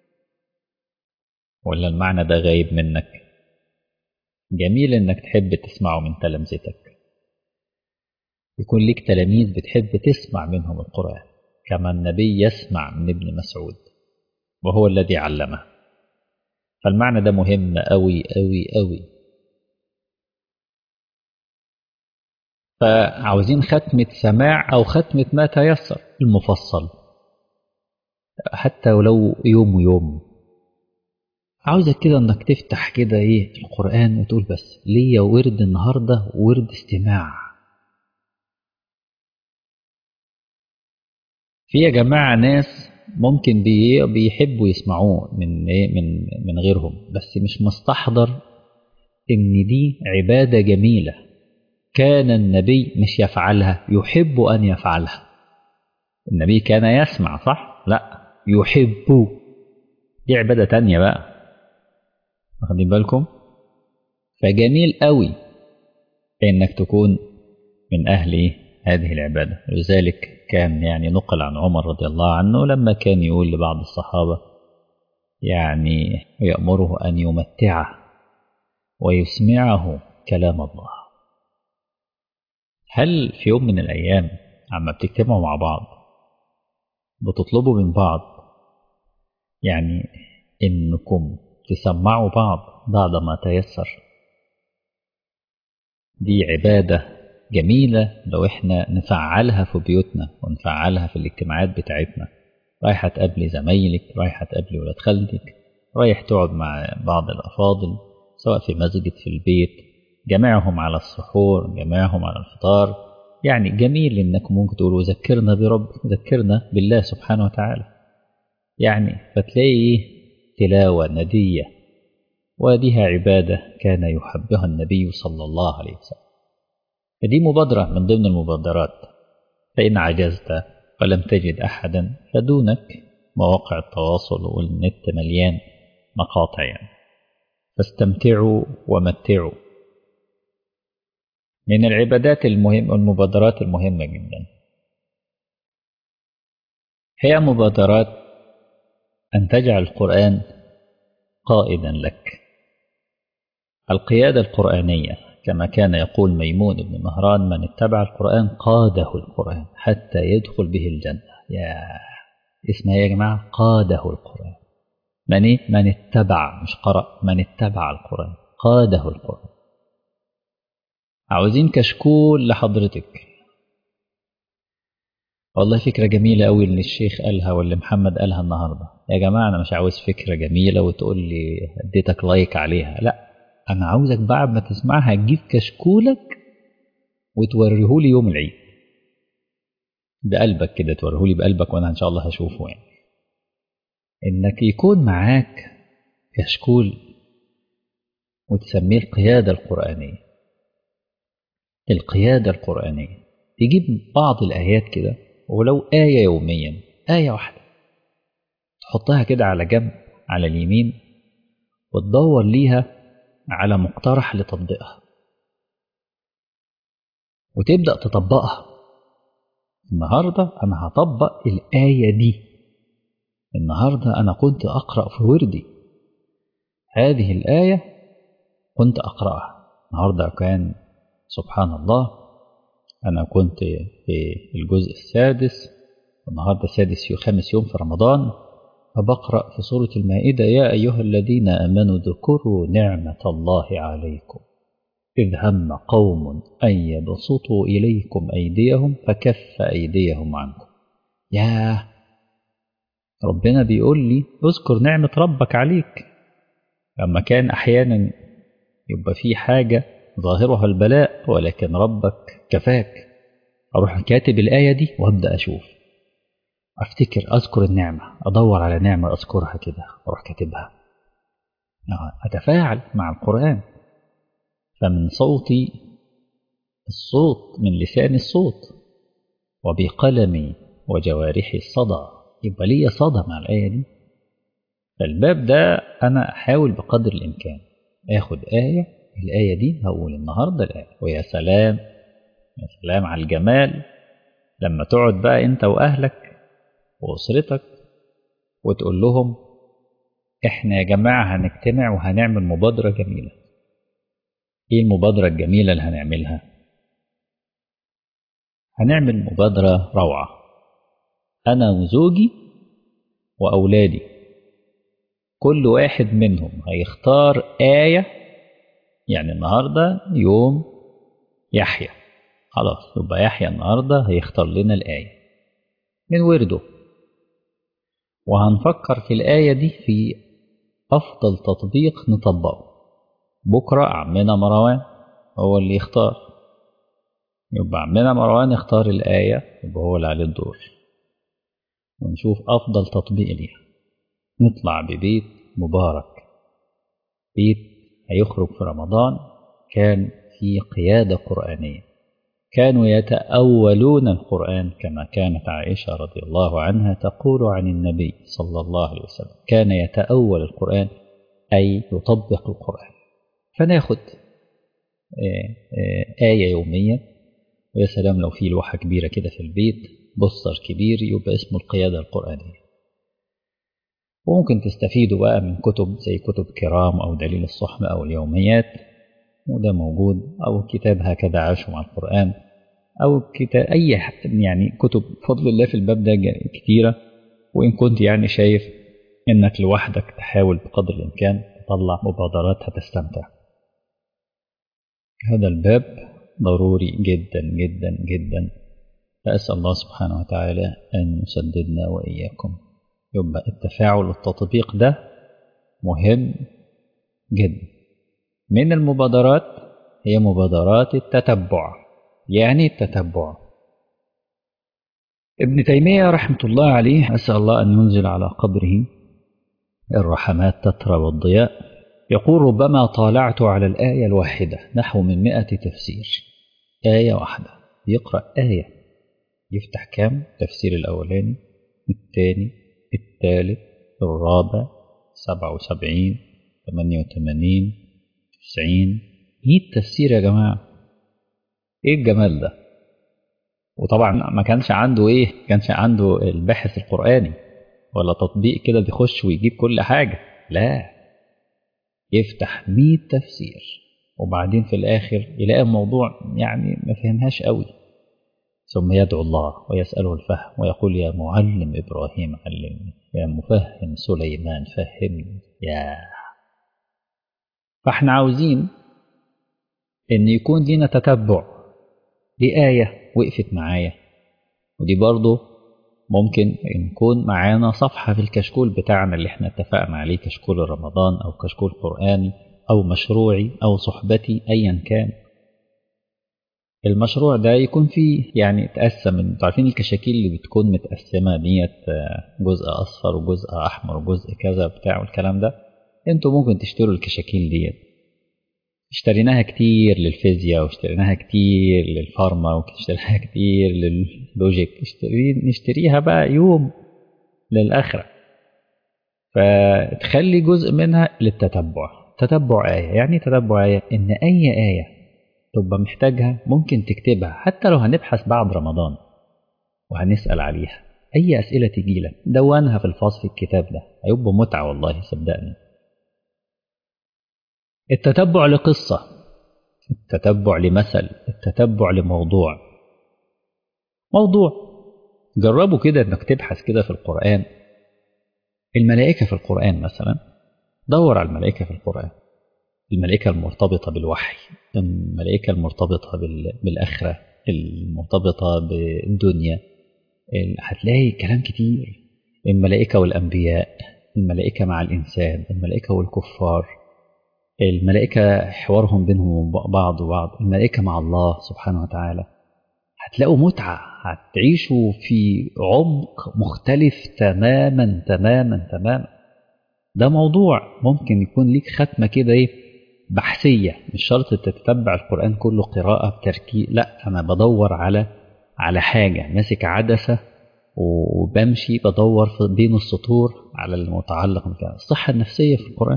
ولا المعنى ده غايب منك جميل انك تحب تسمعه من تلامذتك يكون ليك تلاميذ بتحب تسمع منهم القرآن كما النبي يسمع من ابن مسعود وهو الذي علمه فالمعنى ده مهم أوي أوي أوي فعاوزين ختمة سماع أو ختمة ما تيسر المفصل حتى ولو يوم ويوم عاوزك كده انك تفتح كده ايه القرآن وتقول بس ليا ورد النهاردة ورد استماع في يا جماعة ناس ممكن بي بيحبوا يسمعوه من ايه من من غيرهم بس مش مستحضر إن دي عبادة جميلة كان النبي مش يفعلها يحب أن يفعلها النبي كان يسمع صح؟ لا يحب دي عبادة تانية بقى واخدين بالكم؟ فجميل قوي إنك تكون من أهل هذه العبادة لذلك كان يعني نقل عن عمر رضي الله عنه لما كان يقول لبعض الصحابة يعني يأمره أن يمتعه ويسمعه كلام الله هل في يوم من الأيام عما بتجتمعوا مع بعض بتطلبوا من بعض يعني إنكم تسمعوا بعض بعد ما تيسر دي عبادة جميلة لو احنا نفعلها في بيوتنا ونفعلها في الاجتماعات بتاعتنا رايحة تقابلي زمايلك رايحة تقابلي ولاد خالتك رايح تقعد مع بعض الأفاضل سواء في مسجد في البيت جمعهم على السحور جمعهم على الفطار يعني جميل انكم ممكن تقولوا ذكرنا برب ذكرنا بالله سبحانه وتعالى يعني فتلاقي تلاوة ندية وهذه عبادة كان يحبها النبي صلى الله عليه وسلم فدي مبادرة من ضمن المبادرات فإن عجزت ولم تجد أحدا فدونك مواقع التواصل والنت مليان مقاطع يعني فاستمتعوا ومتعوا من العبادات المهمة والمبادرات المهمة جدا هي مبادرات أن تجعل القرآن قائدا لك القيادة القرآنية كما كان يقول ميمون بن مهران من اتبع القرآن قاده القرآن حتى يدخل به الجنة يا اسمها يا جماعة قاده القرآن من إيه؟ من اتبع مش قرأ من اتبع القرآن قاده القرآن عاوزين كشكول لحضرتك والله فكرة جميلة أوي اللي الشيخ قالها واللي محمد قالها النهاردة يا جماعة أنا مش عاوز فكرة جميلة وتقول لي اديتك لايك عليها لا أنا عاوزك بعد ما تسمعها تجيب كشكولك وتوريهولي يوم العيد بقلبك كده توريهولي بقلبك وأنا إن شاء الله هشوفه يعني إنك يكون معاك كشكول وتسميه القيادة القرآنية القيادة القرآنية تجيب بعض الآيات كده ولو آية يوميا آية واحدة تحطها كده على جنب على اليمين وتدور ليها على مقترح لتطبيقها وتبدأ تطبقها النهاردة أنا هطبق الآية دي النهاردة أنا كنت أقرأ في وردي هذه الآية كنت أقرأها النهاردة كان سبحان الله أنا كنت في الجزء السادس النهاردة سادس يوم خامس يوم في رمضان فبقرأ في سورة المائدة يا أيها الذين آمنوا اذكروا نعمة الله عليكم إذ هم قوم أن يبسطوا إليكم أيديهم فكف أيديهم عنكم يا ربنا بيقول لي اذكر نعمة ربك عليك لما كان أحيانا يبقى في حاجة ظاهرها البلاء ولكن ربك كفاك أروح كاتب الآية دي وأبدأ أشوف أفتكر أذكر النعمة أدور على نعمة أذكرها كده أروح كاتبها أتفاعل مع القرآن فمن صوتي الصوت من لسان الصوت وبقلمي وجوارحي الصدى يبقى ليا صدى مع الآية دي فالباب ده أنا أحاول بقدر الإمكان آخد آية الآية دي هقول النهاردة الآية ويا سلام يا سلام على الجمال لما تقعد بقى أنت وأهلك وأسرتك وتقول لهم إحنا يا جماعة هنجتمع وهنعمل مبادرة جميلة إيه المبادرة الجميلة اللي هنعملها؟ هنعمل مبادرة روعة أنا وزوجي وأولادي كل واحد منهم هيختار آية يعني النهاردة يوم يحيى خلاص يبقى يحيى النهاردة هيختار لنا الآية من ورده وهنفكر في الآية دي في أفضل تطبيق نطبقه بكرة عمنا مروان هو اللي يختار يبقى عمنا مروان يختار الآية يبقى هو اللي عليه الدور ونشوف أفضل تطبيق ليها نطلع ببيت مبارك بيت هيخرج في رمضان كان في قيادة قرآنية كانوا يتأولون القرآن كما كانت عائشة رضي الله عنها تقول عن النبي صلى الله عليه وسلم كان يتأول القرآن أي يطبق القرآن فناخد آية يوميا ويا سلام لو في لوحة كبيرة كده في البيت بوستر كبير يبقى اسمه القيادة القرآنية وممكن تستفيدوا بقى من كتب زي كتب كرام أو دليل الصحبة أو اليوميات وده موجود أو كتاب هكذا عاشوا مع القرآن أو كتاب أي يعني كتب بفضل الله في الباب ده كتيرة وإن كنت يعني شايف إنك لوحدك تحاول بقدر الإمكان تطلع مبادرات هتستمتع هذا الباب ضروري جدا جدا جدا فأسأل الله سبحانه وتعالى أن يسددنا وإياكم يبقى التفاعل والتطبيق ده مهم جدا من المبادرات هي مبادرات التتبع يعني التتبع ابن تيمية رحمة الله عليه أسأل الله أن ينزل على قبره الرحمات تترى والضياء يقول ربما طالعت على الآية الواحدة نحو من مئة تفسير آية واحدة يقرأ آية يفتح كام تفسير الأولاني الثاني الثالث الرابع سبعة وسبعين ثمانية وثمانين تسعين مئة تفسير يا جماعة ايه الجمال ده وطبعا ما كانش عنده ايه ما كانش عنده الباحث القرآني ولا تطبيق كده بيخش ويجيب كل حاجة لا يفتح مئة تفسير وبعدين في الآخر يلاقي الموضوع يعني ما فهمهاش قوي ثم يدعو الله ويسأله الفهم ويقول يا معلم إبراهيم علمني يا مفهم سليمان فهمني يا فاحنا عاوزين ان يكون لينا تتبع لآية وقفت معايا ودي برضه ممكن نكون معانا صفحة في الكشكول بتاعنا اللي احنا اتفقنا عليه كشكول رمضان أو كشكول قرآني أو مشروعي أو صحبتي أيا كان المشروع ده يكون فيه يعني تقسم انتوا عارفين الكشاكيل اللي بتكون متقسمة ديت جزء أصفر وجزء أحمر وجزء كذا بتاع والكلام ده انتوا ممكن تشتروا الكشاكيل ديت اشتريناها كتير للفيزياء واشتريناها كتير للفارما واشتريناها كتير لللوجيك اشتري نشتريها بقى يوم للآخرة فتخلي جزء منها للتتبع تتبع آية يعني تتبع آية إن أي آية تبقى محتاجها ممكن تكتبها حتى لو هنبحث بعد رمضان وهنسأل عليها أي أسئلة تجي لك دونها في الفاصل في الكتاب ده هيبقى متعة والله صدقني التتبع لقصة التتبع لمثل التتبع لموضوع موضوع جربوا كده انك تبحث كده في القرآن الملائكة في القرآن مثلا دور على الملائكة في القرآن الملائكة المرتبطة بالوحي الملائكة المرتبطة بالآخرة المرتبطة بالدنيا هتلاقي كلام كتير الملائكة والأنبياء الملائكة مع الإنسان الملائكة والكفار الملائكة حوارهم بينهم بعض وبعض الملائكة مع الله سبحانه وتعالى هتلاقوا متعة هتعيشوا في عمق مختلف تماما تماما تماما ده موضوع ممكن يكون ليك ختمة كده ايه بحثية مش شرط تتبع القرآن كله قراءة بتركيز لا أنا بدور على على حاجة ماسك عدسة وبمشي بدور في بين السطور على المتعلق بكذا الصحة النفسية في القرآن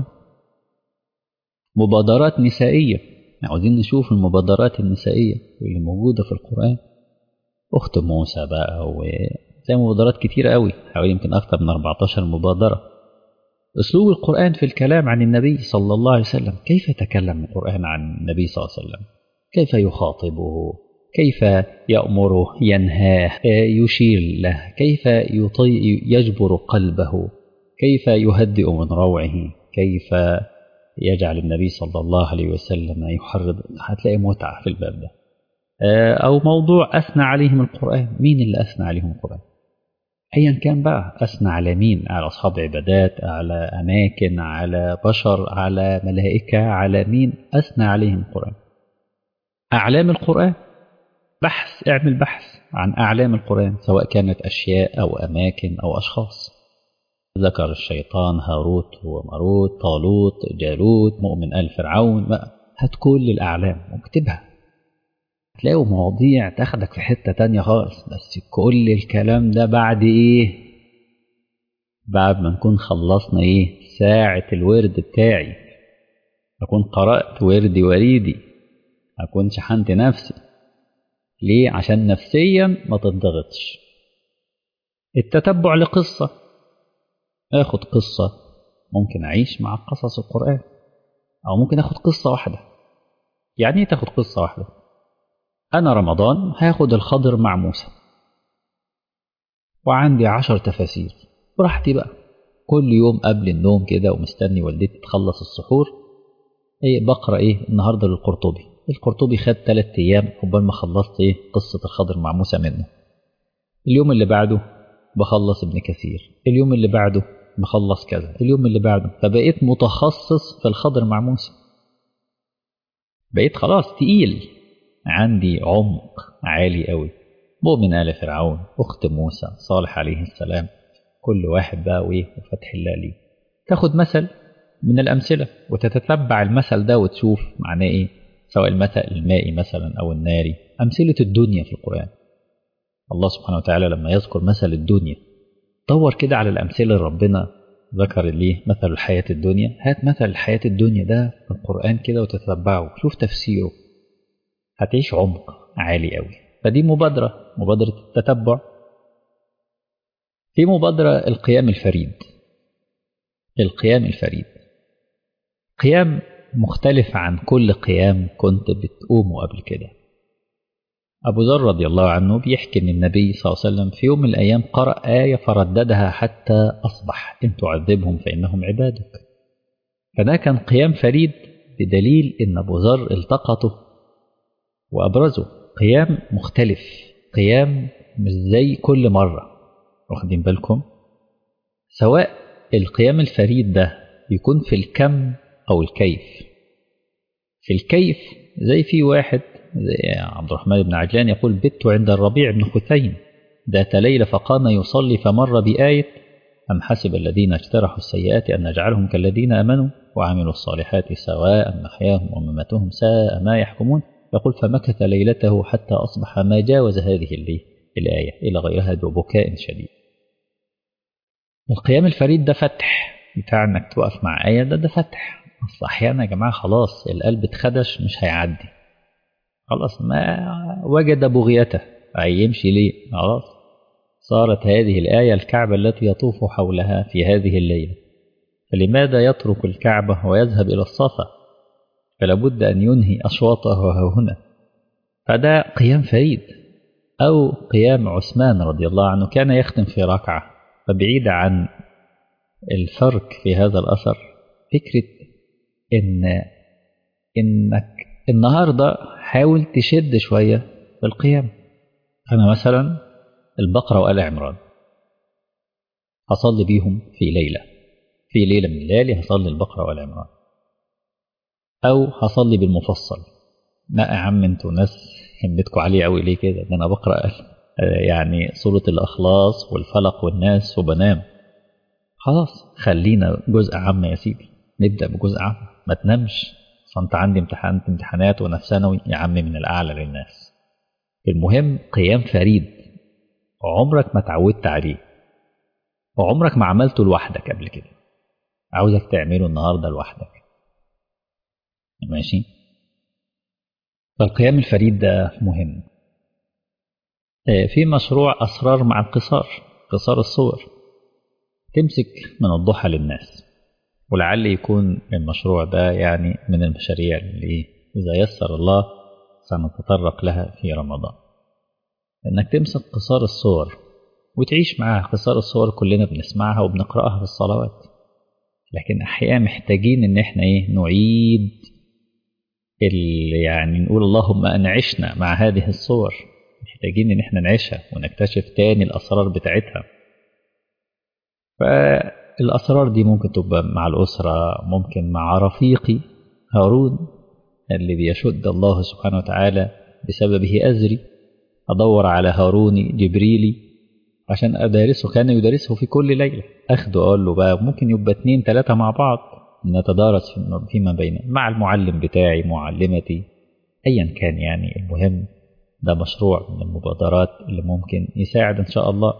مبادرات نسائية عاوزين نشوف المبادرات النسائية اللي موجودة في القرآن أخت موسى بقى وزي مبادرات كتيرة قوي حوالي يمكن أكثر من 14 مبادرة أسلوب القرآن في الكلام عن النبي صلى الله عليه وسلم كيف تكلم القرآن عن النبي صلى الله عليه وسلم كيف يخاطبه كيف يأمره ينهاه يشير له كيف يطي يجبر قلبه كيف يهدئ من روعه كيف يجعل النبي صلى الله عليه وسلم يحرض هتلاقي متعة في الباب ده أو موضوع أثنى عليهم القرآن مين اللي أثنى عليهم القرآن أيا كان بقى أثنى على مين على أصحاب عبادات على أماكن على بشر على ملائكة على مين أثنى عليهم القرآن أعلام القرآن بحث اعمل بحث عن أعلام القرآن سواء كانت أشياء أو أماكن أو أشخاص ذكر الشيطان هاروت وماروت طالوت جالوت مؤمن آل فرعون هات كل الأعلام واكتبها تلاقوا مواضيع تاخدك في حتة تانية خالص بس كل الكلام ده بعد ايه بعد ما نكون خلصنا ايه ساعة الورد بتاعي أكون قرأت وردي وريدي أكون شحنت نفسي ليه عشان نفسيا ما تضغطش التتبع لقصة اخد قصة ممكن أعيش مع قصص القرآن أو ممكن أخد قصة واحدة يعني ايه تاخد قصة واحدة أنا رمضان هاخد الخضر مع موسى وعندي عشر تفاسير براحتي بقى كل يوم قبل النوم كده ومستني والدتي تخلص السحور ايه بقرا ايه النهارده للقرطبي القرطبي خد ثلاث ايام قبل ما خلصت ايه قصه الخضر مع موسى منه اليوم اللي بعده بخلص ابن كثير اليوم اللي بعده بخلص كذا اليوم اللي بعده فبقيت متخصص في الخضر مع موسى بقيت خلاص تقيل عندي عمق عالي قوي مؤمن آل فرعون أخت موسى صالح عليه السلام كل واحد بقى وإيه وفتح الله ليه تاخد مثل من الأمثلة وتتتبع المثل ده وتشوف معناه إيه سواء المثل المائي مثلا أو الناري أمثلة الدنيا في القرآن الله سبحانه وتعالى لما يذكر مثل الدنيا دور كده على الأمثلة اللي ربنا ذكر ليه مثل الحياة الدنيا هات مثل الحياة الدنيا ده في القرآن كده وتتبعه شوف تفسيره هتعيش عمق عالي قوي فدي مبادرة مبادرة التتبع في مبادرة القيام الفريد القيام الفريد قيام مختلف عن كل قيام كنت بتقومه قبل كده أبو ذر رضي الله عنه بيحكي أن النبي صلى الله عليه وسلم في يوم من الأيام قرأ آية فرددها حتى أصبح إن تعذبهم فإنهم عبادك فده كان قيام فريد بدليل أن أبو ذر التقطه وأبرزه قيام مختلف قيام مش زي كل مرة واخدين بالكم سواء القيام الفريد ده يكون في الكم أو الكيف في الكيف زي في واحد زي عبد الرحمن بن عجلان يقول بت عند الربيع بن خثيم ذات ليلة فقام يصلي فمر بآية أم حسب الذين اجترحوا السيئات أن نجعلهم كالذين آمنوا وعملوا الصالحات سواء محياهم ومماتهم ساء ما يحكمون يقول فمكث ليلته حتى أصبح ما جاوز هذه الآية إلى غيرها ببكاء شديد القيام الفريد ده فتح بتاع انك توقف مع آية ده ده فتح أصل أحيانا يا جماعة خلاص القلب اتخدش مش هيعدي خلاص ما وجد بغيته هيمشي ليه خلاص صارت هذه الآية الكعبة التي يطوف حولها في هذه الليلة فلماذا يترك الكعبة ويذهب إلى الصفا فلا بد أن ينهي أشواطه هنا فده قيام فريد أو قيام عثمان رضي الله عنه كان يختم في ركعة فبعيد عن الفرق في هذا الأثر فكرة إن إنك النهاردة حاول تشد شوية في القيام أنا مثلا البقرة وآل عمران هصلي بيهم في ليلة في ليلة من الليالي هصلي البقرة وآل عمران أو هصلي بالمفصل لا يا عم انتوا ناس همتكم عليه قوي ليه كده ده أنا بقرأ يعني سورة الأخلاص والفلق والناس وبنام خلاص خلينا جزء عام يا سيدي نبدأ بجزء عام ما تنامش فانت عندي امتحان امتحانات وانا في ثانوي يا عم من الاعلى للناس المهم قيام فريد عمرك ما اتعودت عليه وعمرك ما عملته لوحدك قبل كده عاوزك تعمله النهارده لوحدك ماشي فالقيام الفريد ده مهم في مشروع اسرار مع القصار قصار الصور تمسك من الضحى للناس ولعل يكون المشروع ده يعني من المشاريع اللي إذا يسر الله سنتطرق لها في رمضان إنك تمسك قصار الصور وتعيش معاها قصار الصور كلنا بنسمعها وبنقرأها في الصلوات لكن أحيانا محتاجين إن إحنا إيه نعيد يعني نقول اللهم أنعشنا مع هذه الصور محتاجين إن إحنا نعيشها ونكتشف تاني الأسرار بتاعتها ف الأسرار دي ممكن تبقى مع الأسرة ممكن مع رفيقي هارون اللي بيشد الله سبحانه وتعالى بسببه أزري أدور على هاروني جبريلي عشان أدارسه كان يدرسه في كل ليلة أخده أقول له بقى ممكن يبقى اتنين تلاتة مع بعض نتدارس فيما بيننا مع المعلم بتاعي معلمتي أيا كان يعني المهم ده مشروع من المبادرات اللي ممكن يساعد إن شاء الله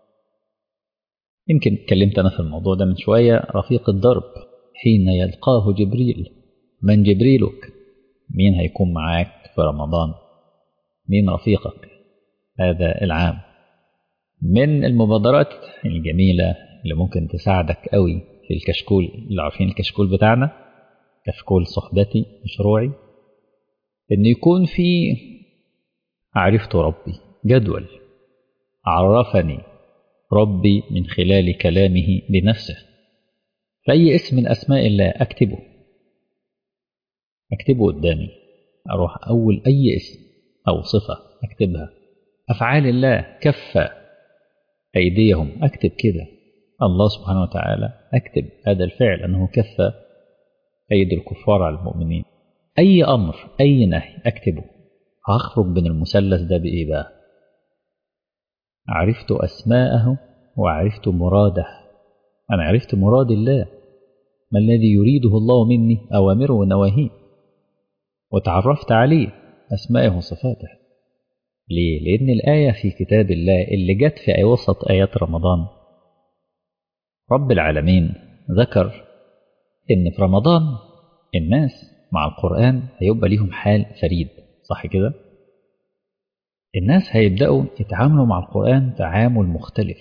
يمكن اتكلمت أنا في الموضوع ده من شوية رفيق الدرب حين يلقاه جبريل من جبريلك مين هيكون معاك في رمضان مين رفيقك هذا العام من المبادرات الجميلة اللي ممكن تساعدك قوي في الكشكول اللي عارفين الكشكول بتاعنا كشكول صحبتي مشروعي ان يكون في عرفت ربي جدول عرفني ربي من خلال كلامه بنفسه فأي اسم من أسماء الله أكتبه أكتبه قدامي أروح أول أي اسم أو صفة أكتبها أفعال الله كفى أيديهم أكتب كده الله سبحانه وتعالى أكتب هذا الفعل أنه كفى أيدي الكفار على المؤمنين أي أمر أي نهي أكتبه هخرج من المثلث ده بإيه بقى عرفت أسماءه وعرفت مراده أنا عرفت مراد الله ما الذي يريده الله مني أوامره ونواهيه وتعرفت عليه أسمائه وصفاته ليه؟ لأن الآية في كتاب الله اللي جت في وسط آيات رمضان رب العالمين ذكر إن في رمضان الناس مع القرآن هيبقى ليهم حال فريد صح كده؟ الناس هيبدأوا يتعاملوا مع القرآن تعامل مختلف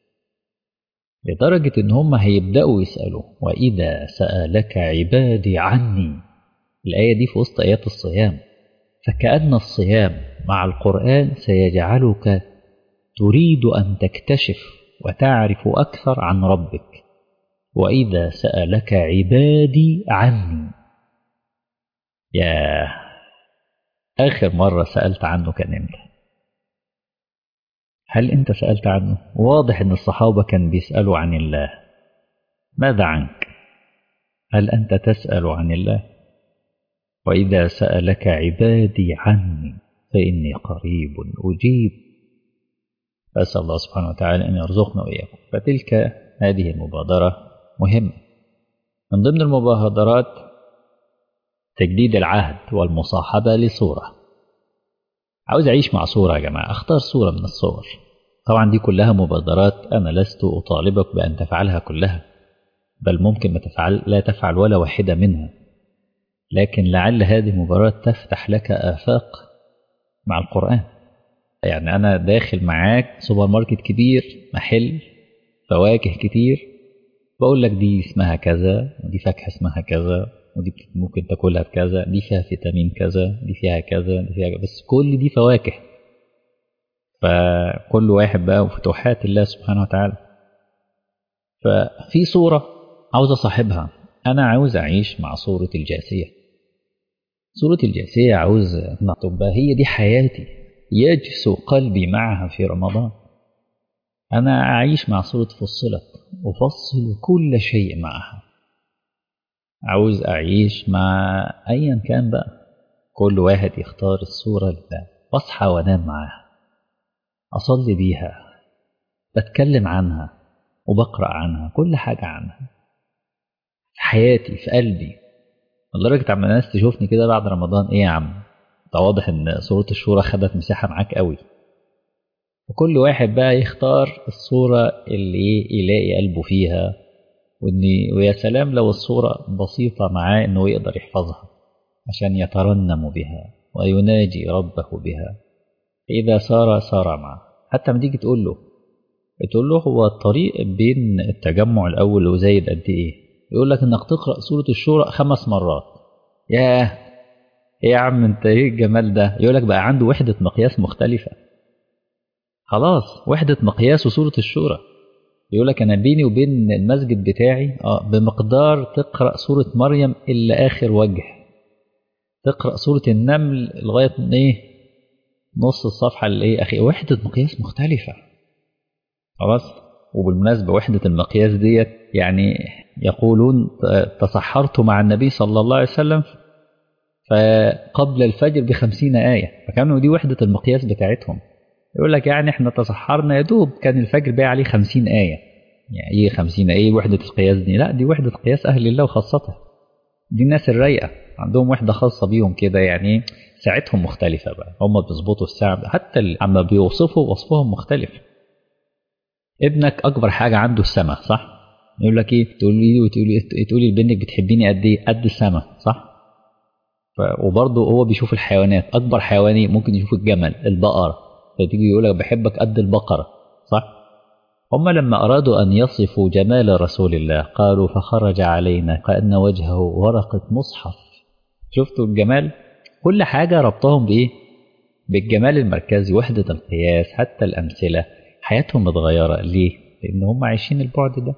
لدرجة إن هم هيبدأوا يسألوا وإذا سألك عبادي عني الآية دي في وسط آيات الصيام فكأن الصيام مع القرآن سيجعلك تريد أن تكتشف وتعرف أكثر عن ربك وإذا سألك عبادي عني يا آخر مرة سألت عنه كان إمتى هل أنت سألت عنه واضح أن الصحابة كان بيسألوا عن الله ماذا عنك هل أنت تسأل عن الله وإذا سألك عبادي عني فإني قريب أجيب أسأل الله سبحانه وتعالى أن يرزقنا وإياكم فتلك هذه المبادرة مهمة من ضمن المبادرات تجديد العهد والمصاحبة لصورة عاوز أعيش مع صورة يا جماعة أختار صورة من الصور طبعا دي كلها مبادرات أنا لست أطالبك بأن تفعلها كلها بل ممكن ما تفعل لا تفعل ولا واحدة منها لكن لعل هذه المباراة تفتح لك آفاق مع القرآن يعني أنا داخل معاك سوبر ماركت كبير محل فواكه كتير بقول لك دي اسمها كذا ودي فاكهة اسمها كذا ودي ممكن تاكلها بكذا دي فيها فيتامين كذا دي فيها كذا دي فيها كذا. بس كل دي فواكه فكل واحد بقى وفتوحات الله سبحانه وتعالى ففي صورة عاوز أصاحبها أنا عاوز أعيش مع صورة الجاسية صورة الجاسية عاوز تبقى هي دي حياتي يجسو قلبي معها في رمضان أنا أعيش مع صورة فصلت أفصل كل شيء معها عاوز أعيش مع أيا كان بقى كل واحد يختار الصورة اللي أصحى وأنام معاها أصلي بيها بتكلم عنها وبقرأ عنها كل حاجة عنها في حياتي في قلبي لدرجة عم الناس تشوفني كده بعد رمضان إيه يا عم ده واضح إن صورة الشورى خدت مساحة معاك قوي وكل واحد بقى يختار الصورة اللي يلاقي قلبه فيها وإني ويا سلام لو الصورة بسيطة معاه إنه يقدر يحفظها عشان يترنم بها ويناجي ربه بها إذا سار سار معه حتى لما تيجي تقول له تقول له هو الطريق بين التجمع الأول وزايد قد إيه؟ يقول لك إنك تقرأ سورة الشورى خمس مرات ياه إيه يا عم أنت إيه الجمال ده؟ يقول لك بقى عنده وحدة مقياس مختلفة خلاص وحدة مقياس وسورة الشورى يقول لك أنا بيني وبين المسجد بتاعي آه بمقدار تقرأ سورة مريم إلا آخر وجه تقرأ سورة النمل لغاية إيه نص الصفحة اللي إيه أخي وحدة مقياس مختلفة خلاص وبالمناسبة وحدة المقياس ديت يعني يقولون تصحرت مع النبي صلى الله عليه وسلم فقبل الفجر بخمسين آية فكانوا دي وحدة المقياس بتاعتهم يقول لك يعني احنا تسحرنا يا دوب كان الفجر باقي عليه 50 آية يعني ايه 50 ايه وحدة القياس دي لا دي وحدة قياس أهل الله وخاصته دي الناس الرايقة عندهم وحدة خاصة بيهم كده يعني ساعتهم مختلفة بقى هم بيظبطوا الساعة حتى عما بيوصفوا وصفهم مختلف ابنك أكبر حاجة عنده السماء صح؟ يقول لك ايه تقول لي وتقولي تقولي لبنتك بتحبيني قد ايه قد السماء صح وبرضه هو بيشوف الحيوانات اكبر حيواني ممكن يشوف الجمل البقره فتيجي يقول لك بحبك قد البقره صح هم لما ارادوا ان يصفوا جمال رسول الله قالوا فخرج علينا كان وجهه ورقه مصحف شفتوا الجمال كل حاجه ربطهم بايه بالجمال المركزي وحده القياس حتى الامثله حياتهم متغيره ليه لان هم عايشين البعد ده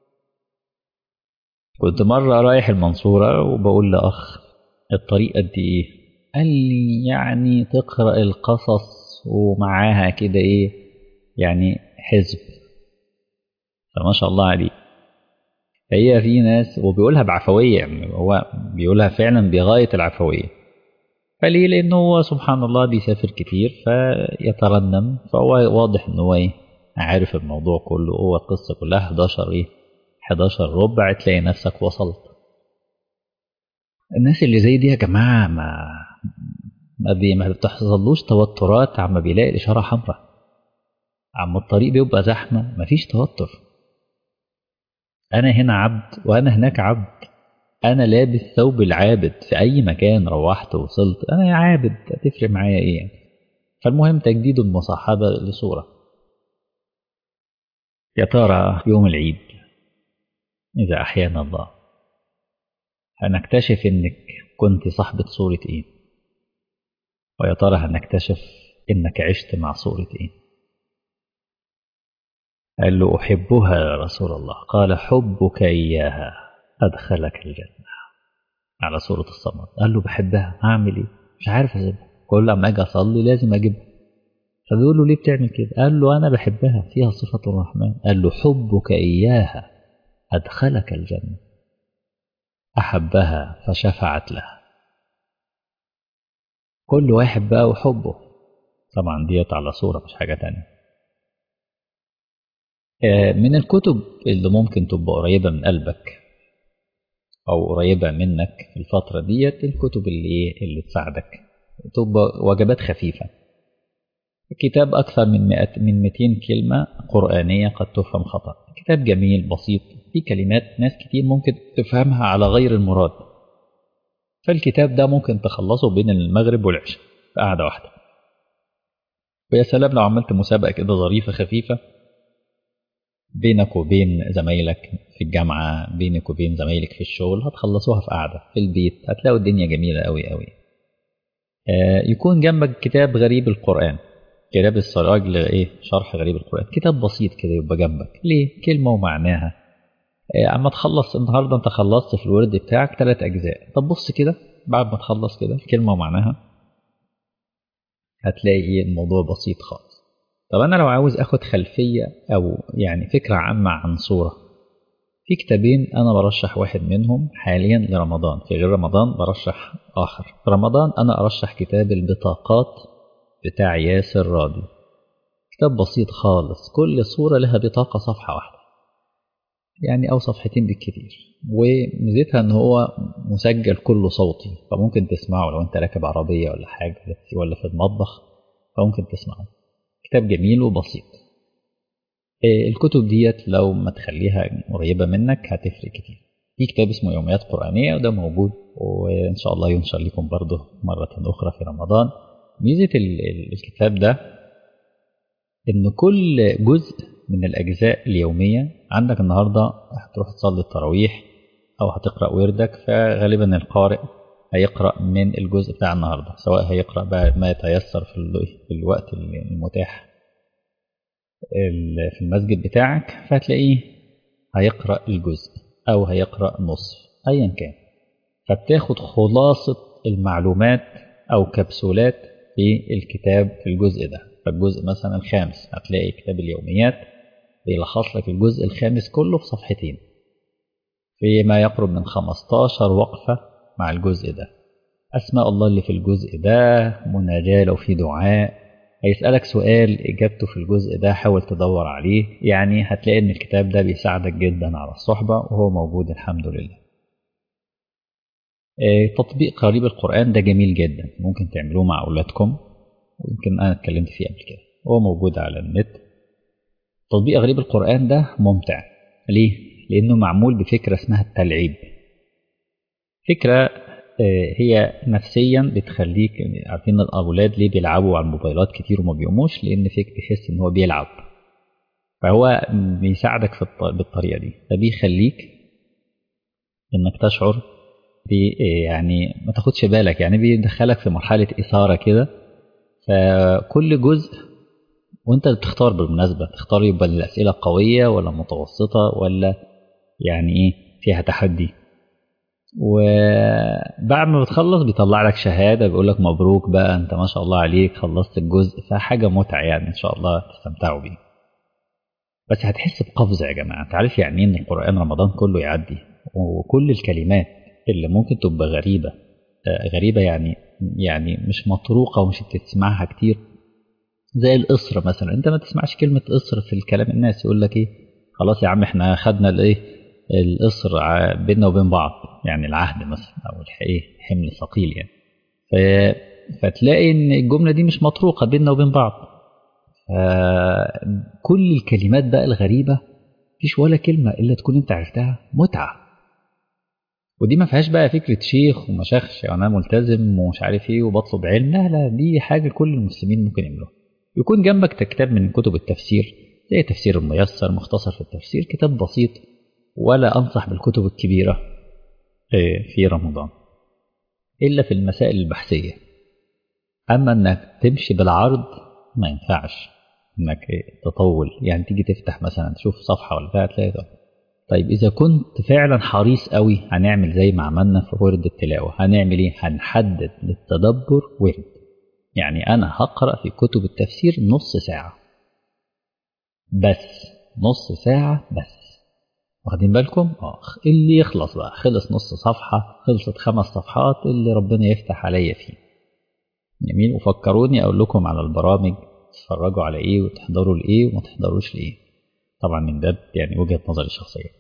كنت مرة رايح المنصورة وبقول لأخ الطريق قد إيه؟ قال لي يعني تقرأ القصص ومعاها كده إيه؟ يعني حزب فما شاء الله عليه هي في ناس وبيقولها بعفوية يعني هو بيقولها فعلا بغاية العفوية فليه؟ لأنه هو سبحان الله بيسافر كتير فيترنم فهو واضح إن هو إيه؟ عارف الموضوع كله هو القصة كلها 11 إيه؟ 11 ربع تلاقي نفسك وصلت الناس اللي زي دي يا جماعة ما ما, بي ما بتحصلوش توترات عما بيلاقي الإشارة حمراء عما الطريق بيبقى زحمة مفيش توتر أنا هنا عبد وأنا هناك عبد أنا لابس ثوب العابد في أي مكان روحت وصلت أنا يا عابد هتفرق معايا إيه يعني فالمهم تجديد المصاحبة لصورة يا ترى يوم العيد إذا أحيانا الله هنكتشف إنك كنت صاحبة صورة إيه ويا ترى هنكتشف إنك عشت مع صورة إيه قال له أحبها يا رسول الله قال حبك إياها أدخلك الجنة على صورة الصمد قال له بحبها هعمل إيه مش عارف أجيبها كل ما أجي أصلي لازم أجيبها فبيقول له ليه بتعمل كده قال له أنا بحبها فيها صفة الرحمن قال له حبك إياها أدخلك الجنة أحبها فشفعت لها كل واحد بقى وحبه طبعا ديت على صورة مش حاجة تانية من الكتب اللي ممكن تبقى قريبة من قلبك أو قريبة منك في الفترة ديت الكتب اللي إيه اللي تساعدك تبقى وجبات خفيفة كتاب أكثر من 100 من 200 كلمة قرآنية قد تفهم خطأ كتاب جميل بسيط في كلمات ناس كتير ممكن تفهمها على غير المراد فالكتاب ده ممكن تخلصه بين المغرب والعشاء في قعدة واحدة ويا سلام لو عملت مسابقة كده ظريفة خفيفة بينك وبين زمايلك في الجامعة بينك وبين زمايلك في الشغل هتخلصوها في قعدة في البيت هتلاقوا الدنيا جميلة قوي قوي آه يكون جنبك كتاب غريب القرآن كتاب السراج لإيه شرح غريب القرآن كتاب بسيط كده يبقى جنبك ليه كلمة ومعناها إيه أما تخلص النهاردة أنت خلصت في الورد بتاعك ثلاث أجزاء طب بص كده بعد ما تخلص كده كلمة ومعناها هتلاقي إيه الموضوع بسيط خالص طب أنا لو عاوز أخد خلفية أو يعني فكرة عامة عن صورة في كتابين أنا برشح واحد منهم حاليا لرمضان في غير رمضان برشح آخر في رمضان أنا أرشح كتاب البطاقات بتاع ياسر راضي كتاب بسيط خالص كل صورة لها بطاقة صفحة واحدة يعني أو صفحتين بالكثير وميزتها إن هو مسجل كله صوتي فممكن تسمعه لو أنت راكب عربية ولا حاجة ولا في المطبخ فممكن تسمعه كتاب جميل وبسيط الكتب ديت لو ما تخليها قريبة منك هتفرق كتير في كتاب اسمه يوميات قرآنية وده موجود وإن شاء الله ينشر لكم برضه مرة أخرى في رمضان ميزة الكتاب ده إن كل جزء من الأجزاء اليومية عندك النهاردة هتروح تصلي التراويح أو هتقرأ وردك فغالبا القارئ هيقرأ من الجزء بتاع النهاردة سواء هيقرأ بقى ما يتيسر في الوقت المتاح في المسجد بتاعك فهتلاقيه هيقرأ الجزء أو هيقرأ نصف أيا كان فبتاخد خلاصة المعلومات أو كبسولات في الكتاب في الجزء ده فالجزء مثلا الخامس هتلاقي كتاب اليوميات بيلخص لك الجزء الخامس كله في صفحتين في ما يقرب من 15 وقفة مع الجزء ده أسماء الله اللي في الجزء ده مناجاة لو في دعاء هيسألك سؤال إجابته في الجزء ده حاول تدور عليه يعني هتلاقي إن الكتاب ده بيساعدك جدا على الصحبة وهو موجود الحمد لله تطبيق غريب القرآن ده جميل جدا ممكن تعملوه مع أولادكم ويمكن أنا اتكلمت فيه قبل كده هو موجود على النت تطبيق غريب القرآن ده ممتع ليه؟ لأنه معمول بفكرة اسمها التلعيب فكرة هي نفسيا بتخليك عارفين الأولاد ليه بيلعبوا على الموبايلات كتير وما بيقوموش لأن فيك بيحس إن هو بيلعب فهو بيساعدك في بالطريقة دي فبيخليك إنك تشعر يعني ما تاخدش بالك يعني بيدخلك في مرحلة إثارة كده فكل جزء وانت بتختار بالمناسبة تختار يبقى الأسئلة قوية ولا متوسطة ولا يعني ايه فيها تحدي وبعد ما بتخلص بيطلع لك شهادة بيقول لك مبروك بقى انت ما شاء الله عليك خلصت الجزء فحاجة متعة يعني ان شاء الله تستمتعوا بيه بس هتحس بقفزة يا جماعة انت عارف يعني ان القرآن رمضان كله يعدي وكل الكلمات اللي ممكن تبقى غريبة غريبة يعني يعني مش مطروقة ومش بتسمعها كتير زي القصر مثلا انت ما تسمعش كلمة قصر في الكلام الناس يقول لك ايه خلاص يا عم احنا خدنا الايه القصر بيننا وبين بعض يعني العهد مثلا او ايه حمل ثقيل يعني ف... فتلاقي ان الجملة دي مش مطروقة بيننا وبين بعض كل الكلمات بقى الغريبة مفيش ولا كلمة إلا تكون أنت عرفتها متعة ودي ما فيهاش بقى فكرة شيخ وما شيخش يعني أنا ملتزم ومش عارف إيه وبطلب علم لا لا دي حاجة كل المسلمين ممكن يعملوها يكون جنبك كتاب من كتب التفسير زي تفسير الميسر مختصر في التفسير كتاب بسيط ولا أنصح بالكتب الكبيرة في رمضان إلا في المسائل البحثية أما إنك تمشي بالعرض ما ينفعش إنك تطول يعني تيجي تفتح مثلا تشوف صفحة ولا بتاع تلاقي ده. طيب إذا كنت فعلا حريص قوي هنعمل زي ما عملنا في ورد التلاوة هنعمل إيه؟ هنحدد للتدبر ورد يعني أنا هقرأ في كتب التفسير نص ساعة بس نص ساعة بس واخدين بالكم؟ اه اللي يخلص بقى خلص نص صفحة خلصت خمس صفحات اللي ربنا يفتح عليا فيه جميل وفكروني أقول لكم على البرامج تتفرجوا على إيه وتحضروا لإيه وما تحضروش لإيه طبعا من ده يعني وجهة نظري الشخصية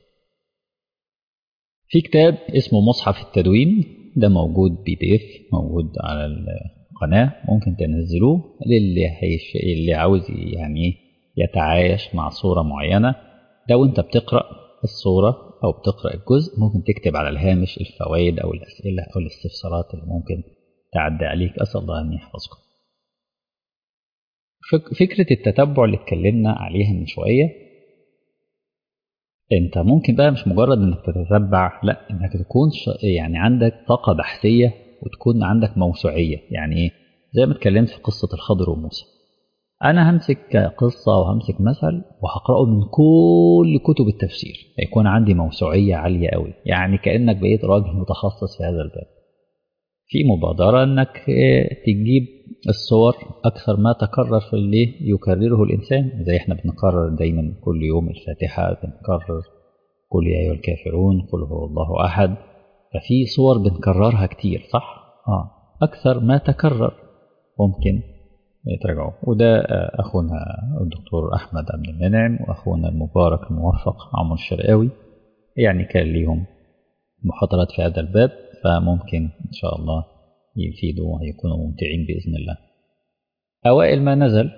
في كتاب اسمه مصحف التدوين ده موجود بي دي اف موجود على القناة ممكن تنزلوه للي هيش... اللي عاوز يعني يتعايش مع صورة معينة لو انت بتقرأ الصورة أو بتقرأ الجزء ممكن تكتب على الهامش الفوائد أو الأسئلة أو الاستفسارات اللي ممكن تعدي عليك أسأل الله أن يحفظكم فكرة التتبع اللي اتكلمنا عليها من شوية انت ممكن بقى مش مجرد انك تتتبع لا انك تكون يعني عندك طاقة بحثية وتكون عندك موسوعية يعني ايه زي ما اتكلمت في قصة الخضر وموسى انا همسك قصة وهمسك مثل وهقرأه من كل كتب التفسير هيكون عندي موسوعية عالية قوي يعني كأنك بقيت راجل متخصص في هذا الباب في مبادرة انك تجيب الصور اكثر ما تكرر في اللي يكرره الانسان زي احنا بنكرر دايما كل يوم الفاتحة بنكرر قل يا ايها الكافرون قل هو الله احد ففي صور بنكررها كتير صح اه اكثر ما تكرر ممكن تراجعوا وده اخونا الدكتور احمد عبد المنعم واخونا المبارك الموفق عمر الشرقاوي يعني كان ليهم محاضرات في هذا الباب فممكن إن شاء الله يفيدوا ويكونوا ممتعين بإذن الله أوائل ما نزل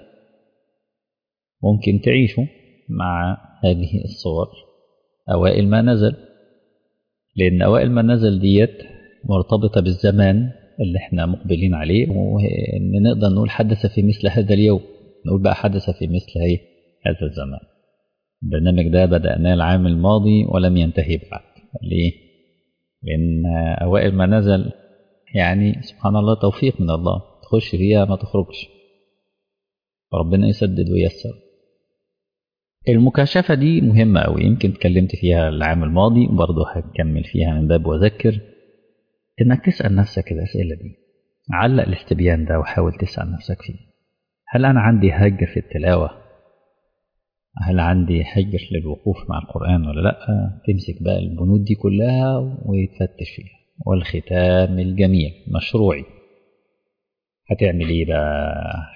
ممكن تعيشوا مع هذه الصور أوائل ما نزل لأن أوائل ما نزل ديت مرتبطة بالزمان اللي احنا مقبلين عليه وإن نقدر نقول حدث في مثل هذا اليوم نقول بقى حدث في مثل هذا الزمان البرنامج ده بدأناه العام الماضي ولم ينتهي بعد ليه؟ لأن أوائل ما نزل يعني سبحان الله توفيق من الله تخش فيها ما تخرجش ربنا يسدد ويسر المكاشفة دي مهمة أوي يمكن اتكلمت فيها العام الماضي وبرضه هكمل فيها من باب وذكر إنك تسأل نفسك الأسئلة دي علق الاستبيان ده وحاول تسأل نفسك فيه هل أنا عندي هجر في التلاوة هل عندي حجر للوقوف مع القرآن ولا لأ تمسك بقى البنود دي كلها ويتفتش فيها والختام الجميل مشروعي هتعمل ايه بقى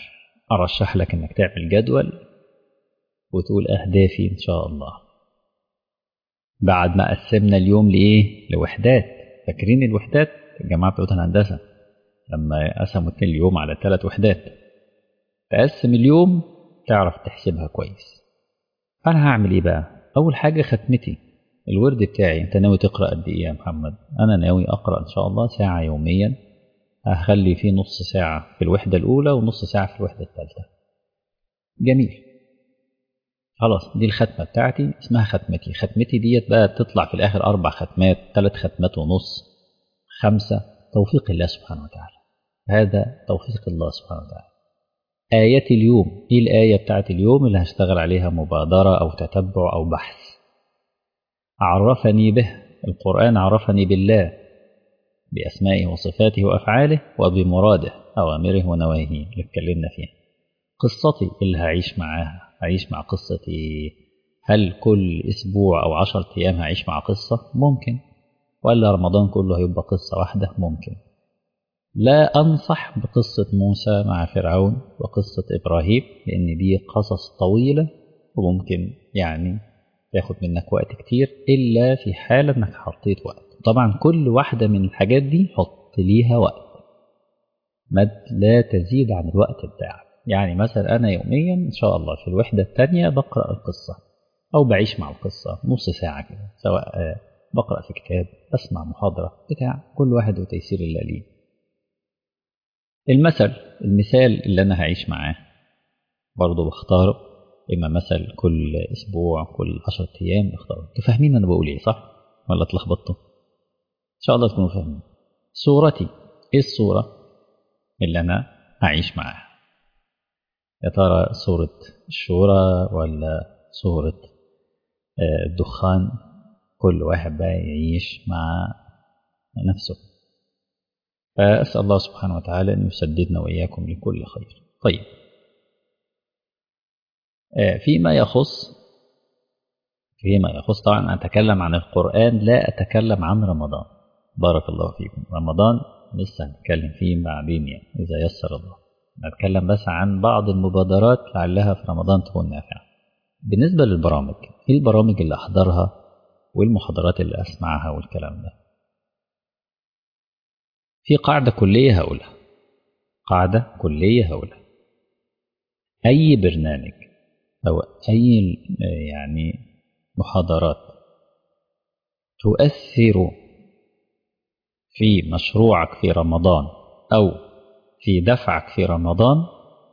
أرشح لك إنك تعمل جدول وتقول أهدافي إن شاء الله بعد ما قسمنا اليوم لإيه؟ لوحدات فاكرين الوحدات الجماعة بتوع الهندسة لما قسموا اليوم على ثلاث وحدات تقسم اليوم تعرف تحسبها كويس أنا هعمل إيه بقى؟ أول حاجة ختمتي الورد بتاعي أنت ناوي تقرأ قد إيه يا محمد؟ أنا ناوي أقرأ إن شاء الله ساعة يوميا هخلي فيه نص ساعة في الوحدة الأولى ونص ساعة في الوحدة الثالثة جميل خلاص دي الختمة بتاعتي اسمها ختمتي ختمتي ديت بقى تطلع في الآخر أربع ختمات ثلاث ختمات ونص خمسة توفيق الله سبحانه وتعالى هذا توفيق الله سبحانه وتعالى آيات اليوم إيه الآية بتاعت اليوم اللي هشتغل عليها مبادرة أو تتبع أو بحث عرفني به القرآن عرفني بالله بأسمائه وصفاته وأفعاله وبمراده أوامره ونواهيه اللي اتكلمنا فيها قصتي اللي هعيش معاها هعيش مع قصتي هل كل أسبوع أو عشر أيام هعيش مع قصة ممكن ولا رمضان كله هيبقى قصة واحدة ممكن لا أنصح بقصة موسى مع فرعون وقصة إبراهيم لأن دي قصص طويلة وممكن يعني تاخد منك وقت كتير إلا في حالة إنك حطيت وقت طبعا كل واحدة من الحاجات دي حط ليها وقت ما لا تزيد عن الوقت بتاعك يعني مثلا أنا يوميا إن شاء الله في الوحدة الثانية بقرأ القصة أو بعيش مع القصة نص ساعة كده سواء بقرأ في كتاب أسمع محاضرة بتاع كل واحد وتيسير الله ليه المثل المثال اللي أنا هعيش معاه برضه بختاره إما مثل كل أسبوع كل عشرة أيام بختاره تفهمين أنا بقول إيه صح؟ ولا اتلخبطتوا؟ إن شاء الله تكونوا فاهمين صورتي إيه الصورة اللي أنا هعيش معاها؟ يا ترى صورة الشورى ولا صورة الدخان كل واحد بقى يعيش مع نفسه فأسأل الله سبحانه وتعالى أن يسددنا وإياكم لكل خير طيب فيما يخص فيما يخص طبعا أتكلم عن القرآن لا أتكلم عن رمضان بارك الله فيكم رمضان لسه هنتكلم فيه بعدين يعني إذا يسر الله نتكلم بس عن بعض المبادرات لعلها في رمضان تكون نافعة بالنسبة للبرامج إيه البرامج اللي أحضرها والمحاضرات اللي أسمعها والكلام ده في قاعدة كلية هقولها قاعدة كلية هقولها أي برنامج أو أي يعني محاضرات تؤثر في مشروعك في رمضان أو في دفعك في رمضان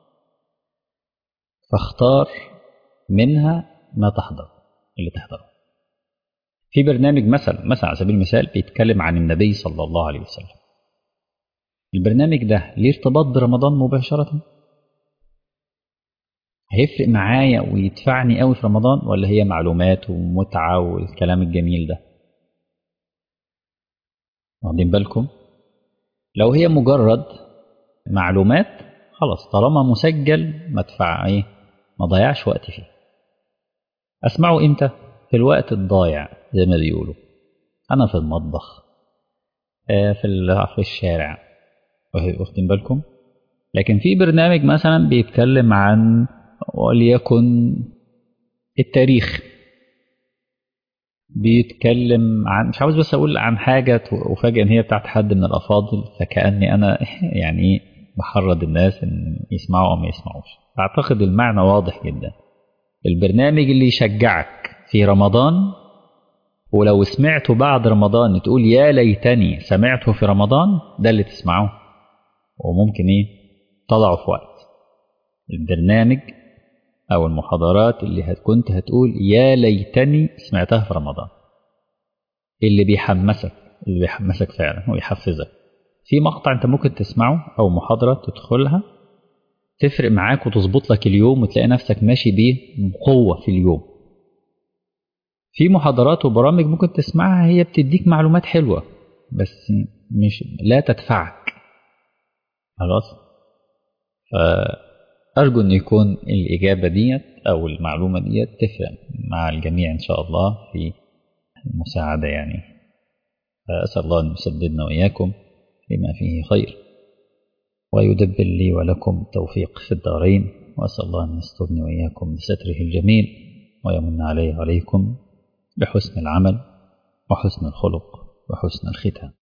فاختار منها ما تحضر اللي تحضره في برنامج مثلا مثلا على سبيل المثال بيتكلم عن النبي صلى الله عليه وسلم البرنامج ده ليه ارتباط برمضان مباشرة هيفرق معايا ويدفعني قوي في رمضان ولا هي معلومات ومتعة والكلام الجميل ده واخدين بالكم لو هي مجرد معلومات خلاص طالما مسجل ما ادفع ايه ما ضيعش وقت فيه اسمعه امتى في الوقت الضايع زي ما بيقولوا انا في المطبخ آه في في الشارع واخدين بالكم لكن في برنامج مثلا بيتكلم عن وليكن التاريخ بيتكلم عن مش عاوز بس اقول عن حاجه وفاجئ ان هي بتاعت حد من الافاضل فكاني انا يعني بحرض الناس ان يسمعوا او ما يسمعوش اعتقد المعنى واضح جدا البرنامج اللي يشجعك في رمضان ولو سمعته بعد رمضان تقول يا ليتني سمعته في رمضان ده اللي تسمعه وممكن ايه تضعه في وقت البرنامج او المحاضرات اللي كنت هتقول يا ليتني سمعتها في رمضان اللي بيحمسك اللي بيحمسك فعلا ويحفزك في مقطع انت ممكن تسمعه او محاضرة تدخلها تفرق معاك وتظبط لك اليوم وتلاقي نفسك ماشي بيه بقوة في اليوم في محاضرات وبرامج ممكن تسمعها هي بتديك معلومات حلوة بس مش لا تدفعك خلاص فأرجو أن يكون الإجابة ديت أو المعلومة ديت تفرق مع الجميع إن شاء الله في المساعدة يعني فأسأل الله أن يسددنا وإياكم لما فيه خير ويدبر لي ولكم توفيق في الدارين وأسأل الله أن يسترني وإياكم بستره الجميل ويمن علي عليكم بحسن العمل وحسن الخلق وحسن الختام